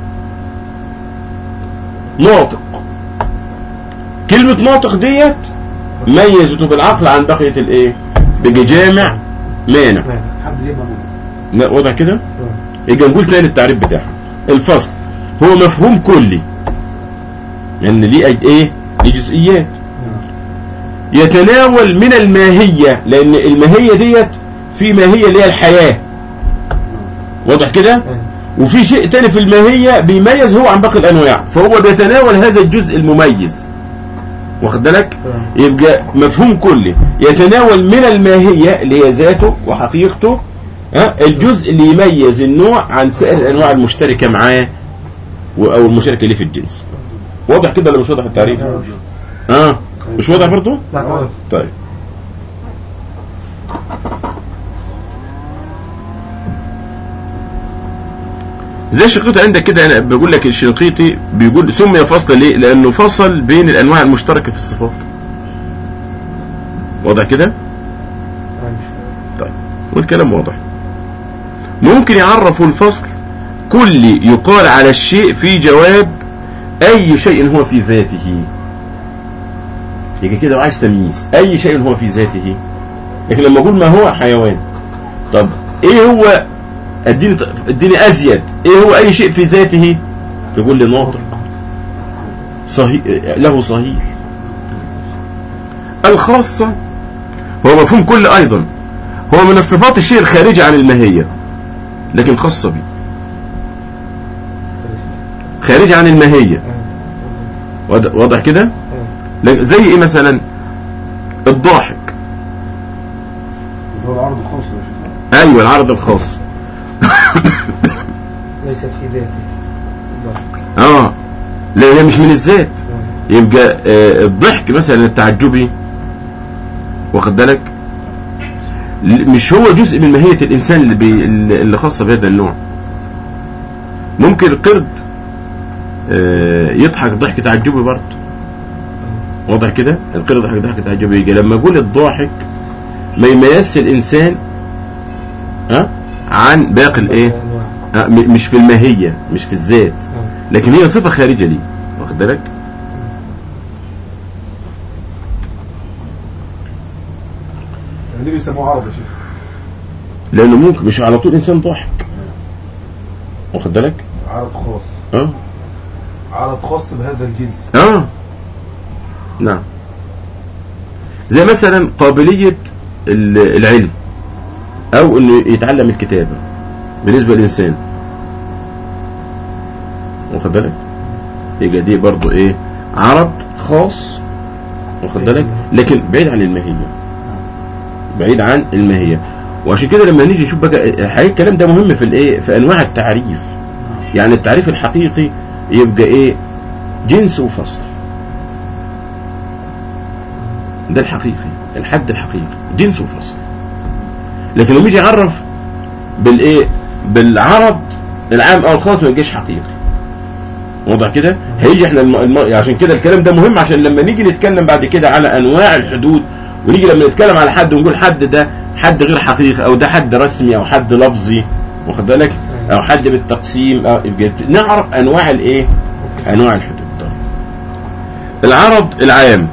ناطق كلمة ناطق ديت ميزته بالعقل عن بقية الايه بجامع مانع نعم حد يجيبها منه لا، واضح كده تمام. يبقى نقول تاني التعريف بتاعها الفصل هو مفهوم كلي لان يعني ليه أي- ايه ليه جزئيات يتناول من الماهية لان الماهية ديت في ماهية اللي هي الحياة واضح كده نعم. وفي شيء تاني في الماهية بيميز هو عن باقي الانواع فهو بيتناول هذا الجزء المميز واخد بالك تمام. يبقى مفهوم كلي يتناول من الماهية اللي هي ذاته وحقيقته ها الجزء اللي يميز النوع عن سائر الانواع المشتركة معاه و- او المشتركة ليه في الجنس واضح كده ولا مش واضح التعريف اه مش واضح برضو لا تمام. طيب زي الشنقيطي عندك كده انا بقول لك الشنقيطي بيقول سمي فصل ليه لانه فصل بين الانواع المشتركه في الصفات واضح كده نعم. طيب والكلام واضح ممكن يعرفوا الفصل كل يقال على الشيء في جواب اي شيء هو في ذاته يجي كده وعايز تمييز اي شيء هو في ذاته لكن لما اقول ما هو حيوان طب ايه هو اديني اديني ازيد ايه هو اي شيء في ذاته يقول لي ناطق صحيح له صحيح الخاصة هو مفهوم كل ايضا هو من الصفات الشيء الخارجي عن الماهية لكن خاصة به خارجي عن الماهية نعم. واضح واضح كده نعم. لا- زي ايه مثلا الضاحك اللي هو العرض الخاص يا شيخ ايوه العرض الخاص ليست في ذاته لا. اه لا هي مش من الذات نعم. يبقى آه، الضحك مثلا التعجبي واخد بالك ل- مش هو جزء من ماهية الإنسان اللي, بي اللي خاصة بهذا النوع ممكن القرد آه، يضحك ضحك تعجبي برضه واضح كده القرد يضحك ضحك تعجبي يجي لما أقول الضاحك ما يميزش الإنسان ها عن باقي الإيه أنواع. آه، م- مش في الماهية مش في الذات نعم. لكن هي صفة خارجة ليه واخد بالك يعني ليه بيسموه عرض يا شيخ لانه ممكن مش على طول انسان ضاحك واخد بالك عرض خاص اه عرض خاص بهذا الجنس اه نعم زي مثلا قابلية ال- العلم او انه يتعلم الكتابة بالنسبة للانسان واخد بالك يبقى دي برضو ايه عرض خاص واخد بالك لكن بعيد عن الماهية بعيد عن الماهية وعشان كده لما نيجي نشوف بقى حقيقة الكلام ده مهم في الايه في انواع التعريف يعني التعريف الحقيقي يبقى ايه جنس وفصل ده الحقيقي الحد الحقيقي جنس وفصل لكن لما يجي يعرف بالايه بالعرض العام او الخاص ما يجيش حقيقي واضح كده هيجي احنا الم... الم... عشان كده الكلام ده مهم عشان لما نيجي نتكلم بعد كده على انواع الحدود ونيجي لما نتكلم على حد ونقول حد ده حد غير حقيقي او ده حد رسمي او حد لفظي واخد بالك او حد بالتقسيم او يبقى نعرف انواع الايه انواع الحدود طيب. العرض العام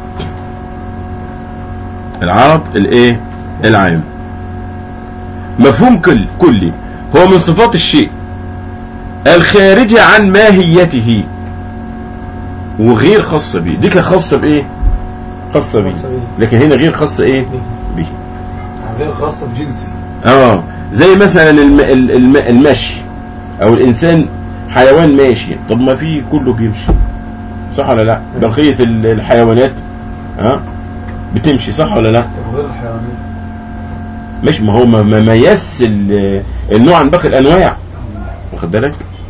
العرض الايه العام مفهوم كل كلي هو من صفات الشيء الخارجة عن ماهيته وغير خاصة به دي كانت خاصة بايه خاصة به خاصة به. لكن هنا غير خاصة ايه به يعني غير خاصة بجنسي اه زي مثلا الم... ال- الم... المشي او الانسان حيوان ماشي طب ما في كله بيمشي صح ولا لا بقية ال- الحيوانات ها بتمشي صح ولا لا طب غير الحيوانات مش ما هو ما ما ميز ال- النوع عن باقي الانواع واخد بالك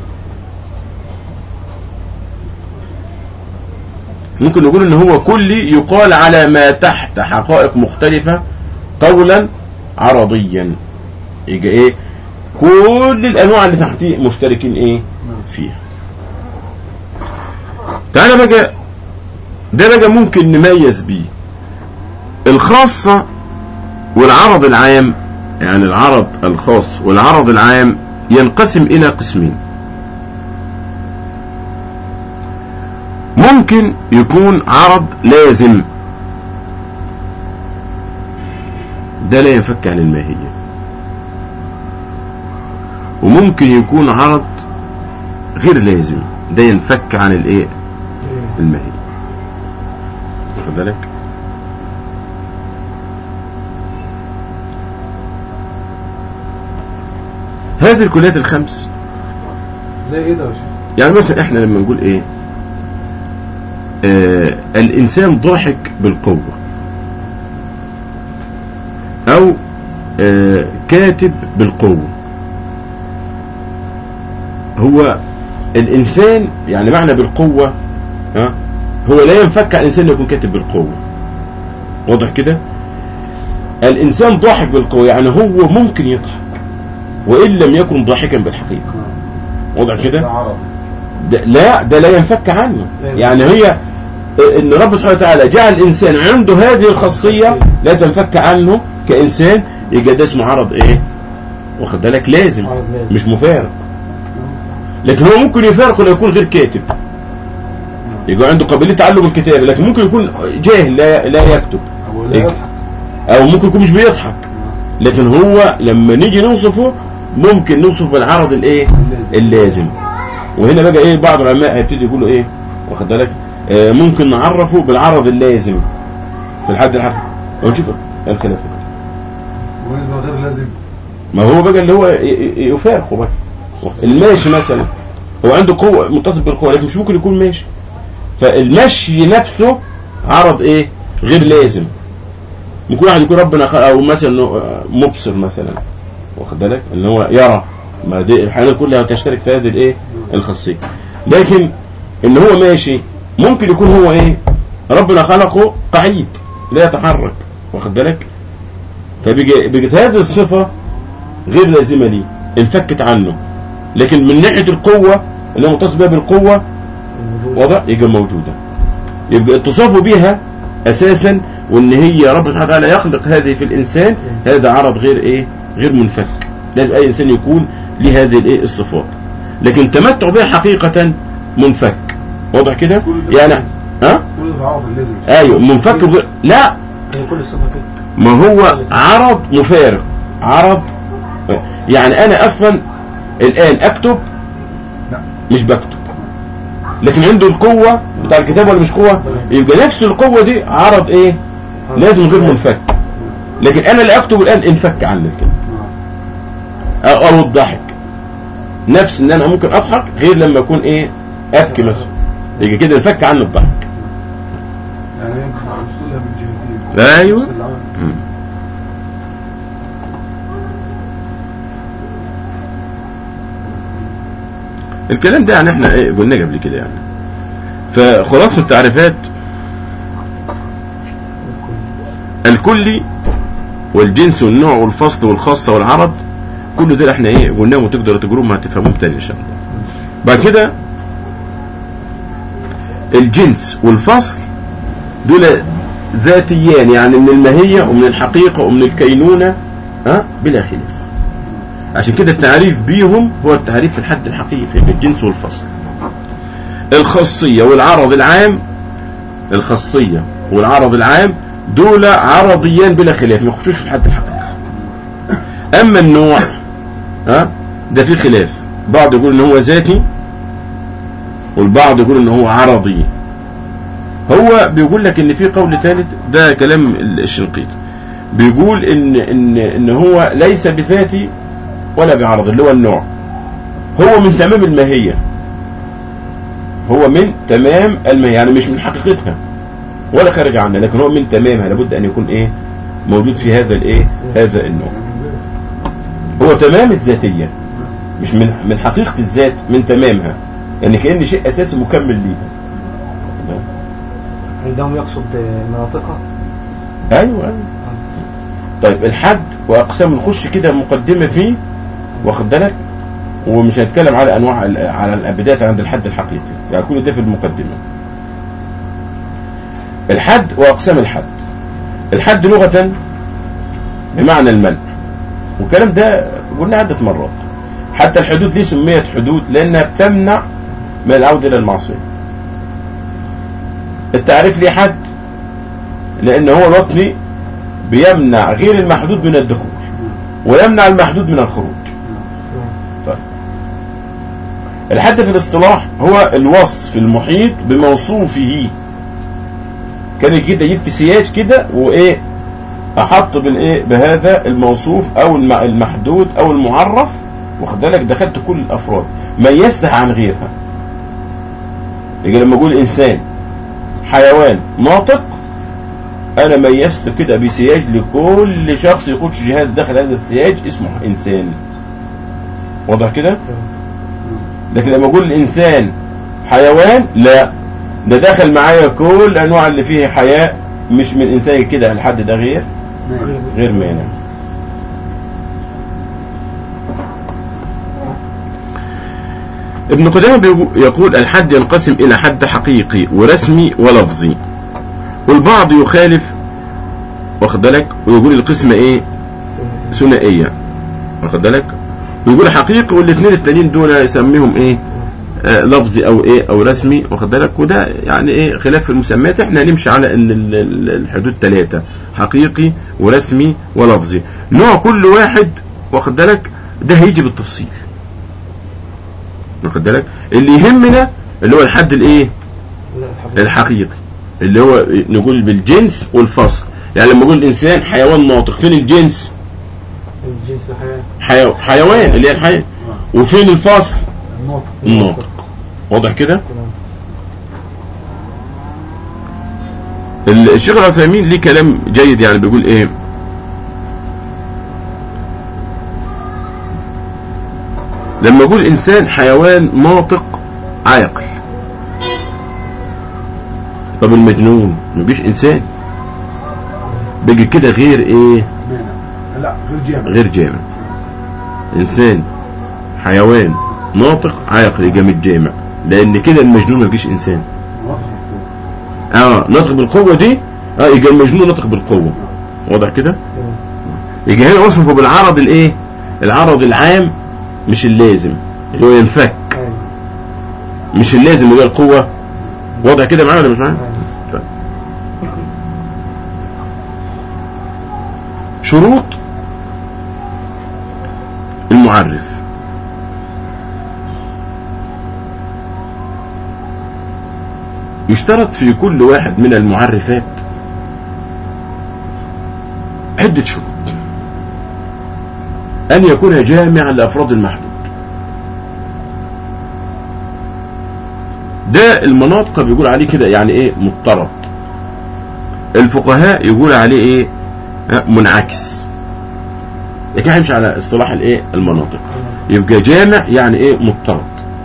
ممكن نقول ان هو كلي يقال على ما تحت حقائق مختلفة قولا عرضيا يجي ايه كل الانواع اللي تحتيه مشتركين ايه فيها تعالى بقى ده بقى ممكن نميز بيه الخاصة والعرض العام يعني العرض الخاص والعرض العام ينقسم إلى قسمين ممكن يكون عرض لازم ده لا ينفك عن الماهية وممكن يكون عرض غير لازم ده ينفك عن الايه الماهية واخد بالك هذه الكليات الخمس زي ايه ده يا شيخ يعني مثلا احنا لما نقول ايه آه الانسان ضاحك بالقوة او آه كاتب بالقوة هو الانسان يعني معنى بالقوة ها هو لا ينفك عن الانسان يكون كاتب بالقوة واضح كده الانسان ضاحك بالقوة يعني هو ممكن يضحك وان لم يكن ضاحكا بالحقيقة واضح ده كده عرب ده لا ده لا ينفك عنه لا ينفك. يعني هي ان رب سبحانه وتعالى جعل الانسان عنده هذه الخاصيه لا تنفك عنه كانسان يبقى ده اسمه عرض ايه واخد بالك لازم عرض لازم. مش مفارق لكن هو ممكن يفارق ولا يكون غير كاتب يبقى عنده قابليه تعلم الكتابه لكن ممكن يكون جاهل لا لا يكتب او لا إيه؟ يضحك او ممكن يكون مش بيضحك لكن هو لما نيجي نوصفه ممكن نوصف بالعرض الايه اللازم وهنا بقى ايه بعض العلماء هيبتدي يقولوا ايه واخد بالك آه ممكن نعرفه بالعرض اللازم في الحد الحرفي ونشوف الخلاف وبالنسبه غير لازم ما هو بقى اللي هو ي- ي- يفارقه بقى الماشي مثلا هو عنده قوة متصل بالقوة لكن مش ممكن يكون ماشي فالمشي نفسه عرض ايه غير لازم ممكن واحد يكون ربنا خلق او مثلا إنه مبصر مثلا واخد بالك ان هو يرى ما دي الحيوانات كلها تشترك في هذه الايه الخاصيه لكن ان هو ماشي ممكن يكون هو ايه ربنا خلقه قعيد لا يتحرك واخد بالك فبقت هذه الصفه غير لازمه ليه انفكت عنه لكن من ناحيه القوه اللي هو متصل بها بالقوه الموجود وضع يبقى موجودة يبقى اتصافه بها اساسا وان هي رب سبحانه وتعالى يخلق هذه في الانسان هذا عرض غير ايه غير منفك لازم اي انسان يكون له هذه الايه الصفات لكن تمتع بها حقيقة منفك واضح كده كل ده يعني لازم. ها كل ده عرض لازم ايوه منفك ب... لا هي كل صفة كده ما هو عرض مفارق عرض يعني انا اصلا الان اكتب لا. مش بكتب لكن عنده القوة بتاع الكتاب ولا مش قوة يبقى نفس القوة دي عرض ايه لازم غير منفك لكن انا اللي اكتب الان انفك عني كده او أو الضحك نفس ان انا ممكن اضحك غير لما اكون ايه ابكي مثلا يبقى كده انفك عني الضحك يعني يمكن وصولها من جهتين أيوة. نفس العمل. مم. الكلام ده يعني احنا ايه قلنا قبل كده يعني فخلاصة التعريفات الكلي والجنس والنوع والفصل والخاصة والعرض كل ده احنا ايه قلناهم وتقدروا تقروهم هتفهموهم تاني ان شاء الله بعد كده الجنس والفصل دول ذاتيان يعني من الماهية ومن الحقيقة ومن الكينونة ها بلا خلاف عشان كده التعريف بيهم هو التعريف في الحد الحقيقي بالجنس والفصل الخاصية والعرض العام الخاصية والعرض العام دول عرضيان بلا خلاف ما يخشوش في الحد الحقيقي اما النوع ها ده في خلاف بعض يقول ان هو ذاتي والبعض يقول ان هو عرضي هو بيقول لك ان في قول ثالث ده كلام الشنقيط بيقول ان ان ان هو ليس بذاتي ولا بعرض اللي هو النوع هو من تمام الماهيه هو من تمام الماهيه يعني مش من حقيقتها ولا خارج عنها لكن هو من تمامها لابد ان يكون ايه موجود في هذا الايه هذا النوع هو تمام الذاتيه مش من من حقيقه الذات من تمامها يعني كان شيء اساسي مكمل ليها عندهم يقصد مناطقها ايوه ايوه طيب الحد واقسام نخش كده مقدمه فيه واخد بالك ومش هنتكلم على انواع ال- على الابدات عند الحد الحقيقي يعني كل ده في المقدمه الحد واقسام الحد الحد لغه بمعنى المنع والكلام ده قلنا عدة مرات حتى الحدود ليه سميت حدود لأنها بتمنع من العودة إلى المعصية التعريف ليه حد لأن هو الوطني بيمنع غير المحدود من الدخول ويمنع المحدود من الخروج طيب الحد في الاصطلاح هو الوصف المحيط بموصوفه كان كده جبت سياج كده وايه احط بالايه بهذا الموصوف او الم- المحدود او المعرف واخد بالك دخلت كل الافراد ميزتها عن غيرها يجي لما اقول انسان حيوان ناطق انا ميزت كده بسياج لكل شخص يخش جهاد داخل هذا السياج اسمه انسان واضح كده لكن لما اقول الانسان حيوان لا ده دخل معايا كل الانواع اللي فيه حياة مش من انسان كده الحد ده غير غير مانع ابن قدامة بيقو- يقول الحد ينقسم إلى حد حقيقي ورسمي ولفظي والبعض يخالف واخد بالك ويقول القسمة ايه ثنائية واخد بالك ويقول حقيقي والاثنين التانيين دول يسميهم ايه آه لفظي او ايه او رسمي واخد بالك وده يعني ايه خلاف في المسميات احنا هنمشي على ان ال- ال- الحدود ثلاثة حقيقي ورسمي ولفظي نوع كل واحد واخد بالك ده هيجي بالتفصيل واخد بالك اللي يهمنا اللي هو الحد الايه لا الحقيقة الحقيقي اللي هو نقول بالجنس والفصل يعني لما اقول الانسان حيوان ناطق فين الجنس الجنس الحياة حيو... حيوان اللي هي الحياة وفين الفصل النطق الناطق واضح كده تمام. الشيخ العثيمين ليه كلام جيد يعني بيقول ايه لما اقول انسان حيوان ناطق عاقل طب المجنون مبيش انسان بيجي كده غير ايه مانع لا غير جامع غير جامع انسان حيوان ناطق عاقل يبقى متجامع لان كده المجنون ما يجيش انسان نطق فوق. اه ناطق بالقوه دي اه يبقى المجنون ناطق بالقوه واضح كده تمام. يجي هنا وصفه بالعرض الايه العرض العام مش اللازم اللي هو ينفك أيوة. مش اللازم اللي هو القوه واضح كده معايا ولا مش معايا أيوة. شروط المعرف يشترط في كل واحد من المعرفات عدة شروط أن يكون جامعا لأفراد المحدود ده المناطق بيقول عليه كده يعني ايه مضطرد الفقهاء يقول عليه ايه ها، منعكس لكن هيمشي على اصطلاح الايه المناطق يبقى جامع يعني ايه مضطرد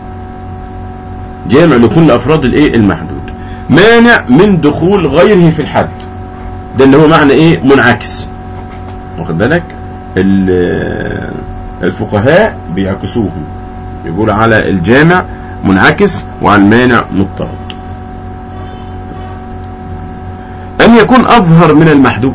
جامع لكل افراد الايه المحدود مانع من دخول غيره في الحد ده اللي هو معنى ايه منعكس واخد بالك ال- الفقهاء بيعكسوه يقول على الجامع منعكس وعن مانع مضطرد أن يكون أظهر من المحدود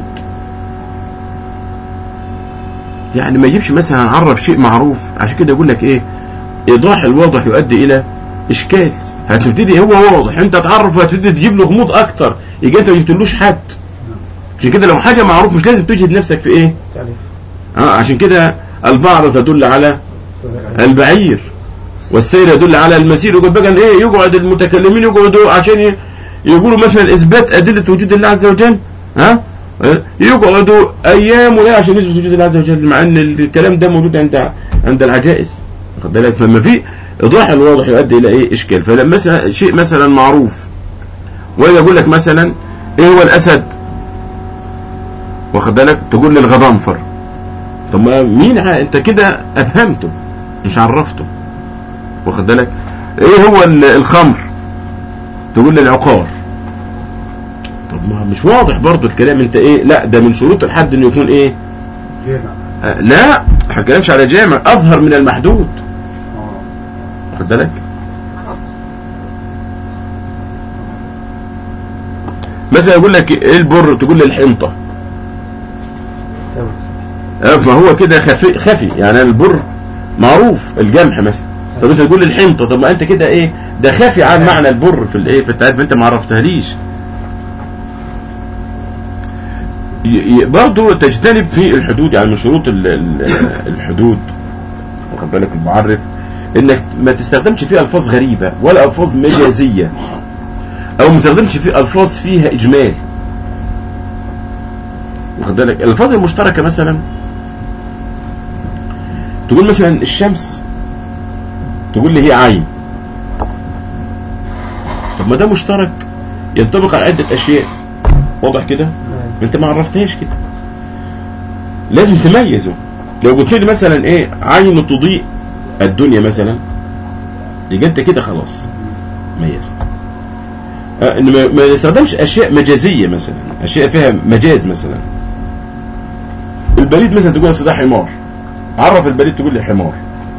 يعني ما يجيبش مثلا عرف شيء معروف عشان كده يقول لك ايه ايضاح الواضح يؤدي الى اشكال هتبتدي هو واضح انت تعرف وهتبتدي تجيب له غموض اكتر يجي انت ما جبتلوش حد عشان كده لو حاجه معروف مش لازم تجهد نفسك في ايه تعريف اه عشان كده البعرة تدل على البعير والسير يدل على المسير يقول بقى ايه يقعد المتكلمين يقعدوا عشان ي- يقولوا مثلا اثبات ادله وجود الله عز وجل ها آه، يقعدوا ايام ولا عشان يثبت وجود الله عز وجل مع ان الكلام ده موجود عند عند العجائز واخد بالك فلما في ايضاح الواضح يؤدي الى ايه اشكال فلما مثلا شيء مثلا معروف ولا يقول لك مثلا ايه هو الاسد واخد بالك تقول لي الغضنفر طب ما مين ع- انت كده افهمته مش عرفته واخد بالك ايه هو ال- الخمر تقول لي العقار طب ما مش واضح برضو الكلام انت ايه لا ده من شروط الحد انه يكون ايه جامع آه لا ما بتكلمش على جامع اظهر من المحدود اه واخد بالك مثلا يقول لك ايه البر تقول لي الحنطه تمام آه، ما هو كده خفي خفي يعني البر معروف الجمح مثلا طب انت تقول الحنطه طب ما انت كده ايه ده خفي عن معنى البر في الايه في التعريف انت ما عرفتهاليش ي- ي- برضه تجتنب في الحدود يعني من شروط ال- ال- الحدود واخد بالك المعرف انك ما تستخدمش فيه الفاظ غريبه ولا الفاظ مجازيه او ما تستخدمش فيه الفاظ فيها اجمال واخد بالك الالفاظ المشتركه مثلا تقول مثلا الشمس تقول لي هي عين طب ما ده مشترك ينطبق على عده اشياء واضح كده انت ما عرفتهاش كده لازم تميزه لو قلت لي مثلا ايه عين تضيء الدنيا مثلا يبقى انت كده خلاص ميزت آه، ان ما- ما نستخدمش اشياء مجازيه مثلا اشياء فيها مجاز مثلا البريد مثلا تقول أصل ده حمار عرف البريد تقول لي حمار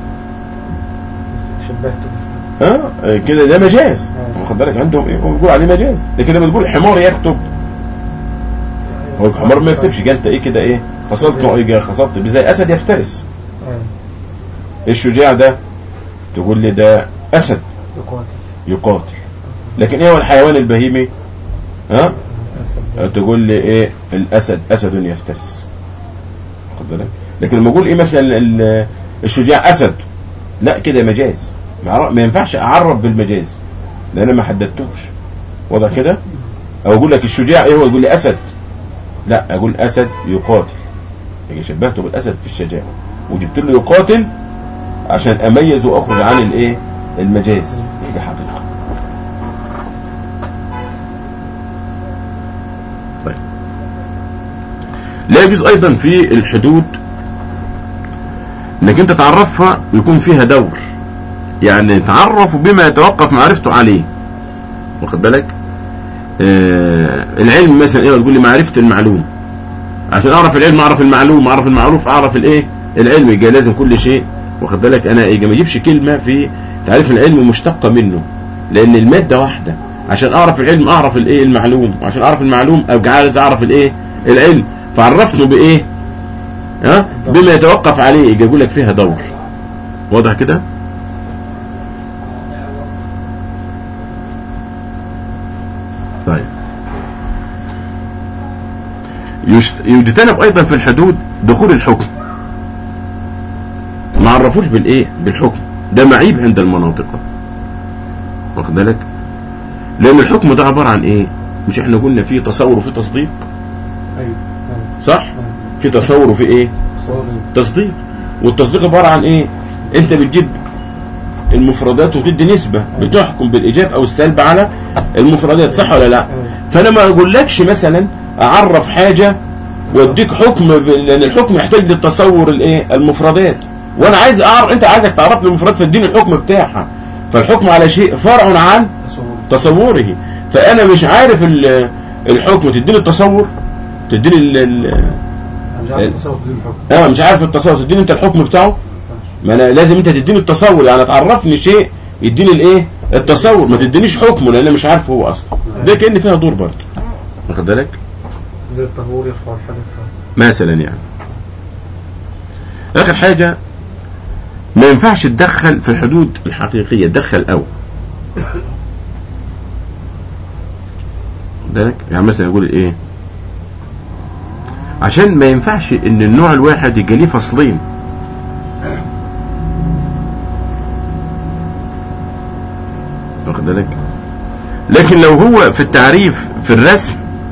شبهته ها آه، كده ده مجاز آه. واخد بالك عندهم ايه هو بيقول عليه مجاز لكن لما تقول حمار يكتب هو الحمار ما يكتبش يبقى انت ايه كده ايه خصلت ايه خصلت بيه زي اسد يفترس آه. الشجاع ده تقول لي ده اسد يقاتل يقاتل لكن ايه هو الحيوان البهيمي ها أسد. تقول لي ايه الاسد اسد يفترس خد بالك لكن لما اقول ايه مثلا ال- الشجاع اسد لا كده مجاز ما عر- ما ينفعش اعرف بالمجاز لان انا ما حددتوش واضح كده او اقول لك الشجاع ايه هو تقول لي اسد لا اقول اسد يقاتل يجي شبهته بالاسد في الشجاعه وجبت له يقاتل عشان اميز واخرج عن الايه المجاز هي دي حقيقه طيب لا يجوز ايضا في الحدود انك انت تعرفها ويكون فيها دور يعني تعرف بما يتوقف معرفته عليه واخد بالك آه العلم مثلا ايه تقول لي معرفه المعلوم عشان اعرف العلم اعرف المعلوم اعرف المعروف اعرف الايه العلم يبقى لازم كل شيء واخد بالك انا يبقى ما اجيبش كلمه في تعريف العلم مشتقه منه لان الماده واحده عشان اعرف العلم اعرف الايه المعلوم وعشان اعرف المعلوم ابقى عايز اعرف الايه العلم فعرفته بايه ها بما يتوقف عليه يجي يقول لك فيها دور واضح كده طيب يشت- يجتنب ايضا في الحدود دخول الحكم ما عرفوش بالايه بالحكم ده معيب عند المناطق واخد بالك لان الحكم ده عباره عن ايه مش احنا قلنا فيه تصور وفيه تصديق ايوه صح في تصور وفي ايه تصديق والتصديق عباره عن ايه انت بتجيب المفردات وتدي نسبه بتحكم بالايجاب او السلب على المفردات صح ولا لا فانا ما اقولكش مثلا اعرف حاجه واديك حكم ب... لان الحكم يحتاج للتصور الايه المفردات وانا عايز اعرف انت عايزك تعرف لي المفردات فاديني الحكم بتاعها فالحكم على شيء فرع عن تصور تصوره فانا مش عارف ال- الحكم تديني التصور تديني ال- ال- انا مش عارف تصور بدون حكم اه مش عارف التصور تديني انت الحكم بتاعه ما انا لازم انت تديني التصور يعني تعرفني شيء يديني الايه التصور ما تدينيش حكمه لان انا مش عارف هو اصلا ده كان فيها دور برضه واخد بالك زي الطهور يرفع الحدث مثلا يعني اخر حاجه ما ينفعش تدخل في الحدود الحقيقيه تدخل او واخد بالك يعني مثلا يقول ايه عشان ما ينفعش ان النوع الواحد يبقى ليه فصلين واخد بالك لكن لو هو في التعريف في الرسم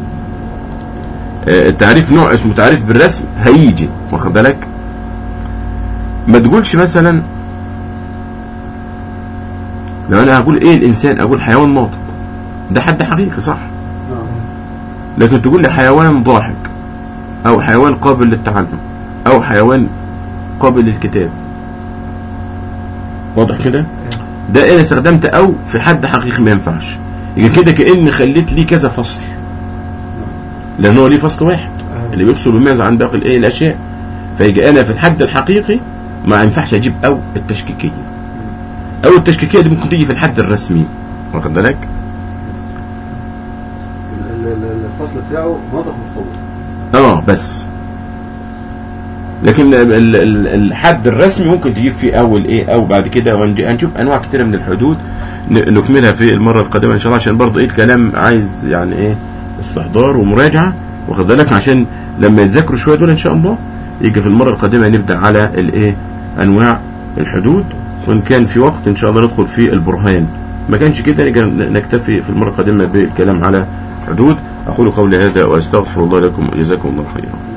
آه، التعريف نوع اسمه تعريف بالرسم هيجي واخد بالك ما تقولش مثلا لو انا هقول ايه الانسان اقول حيوان ناطق ده حد حقيقي صح نعم لكن تقول لي حيوان ضاحك او حيوان قابل للتعلم او حيوان قابل للكتاب واضح كده ده انا استخدمت او في حد حقيقي ما ينفعش يبقى كده كأن خليت ليه كذا فصل لان هو ليه فصل واحد اللي بيفصل ويميز عن باقي الايه الاشياء فيجي انا في الحد الحقيقي ما ينفعش اجيب او التشكيكيه او التشكيكيه دي ممكن تيجي في الحد الرسمي واخد بالك ال- ال- ال- الفصل بتاعه ناطق مصور اه بس لكن ال- ال- الحد الرسمي ممكن تجيب فيه اول ايه او بعد كده وهنج- هنشوف انواع كتيره من الحدود ن- نكملها في المره القادمه ان شاء الله عشان برضه ايه الكلام عايز يعني ايه استحضار ومراجعه واخد بالك عشان لما يتذاكروا شويه دول ان شاء الله يجي في المره القادمه نبدا على الايه انواع الحدود وان كان في وقت ان شاء الله ندخل في البرهان ما كانش كده نجي نكتفي في المره القادمه بالكلام على حدود اقول قولي هذا واستغفر الله لكم وجزاكم الله خيرا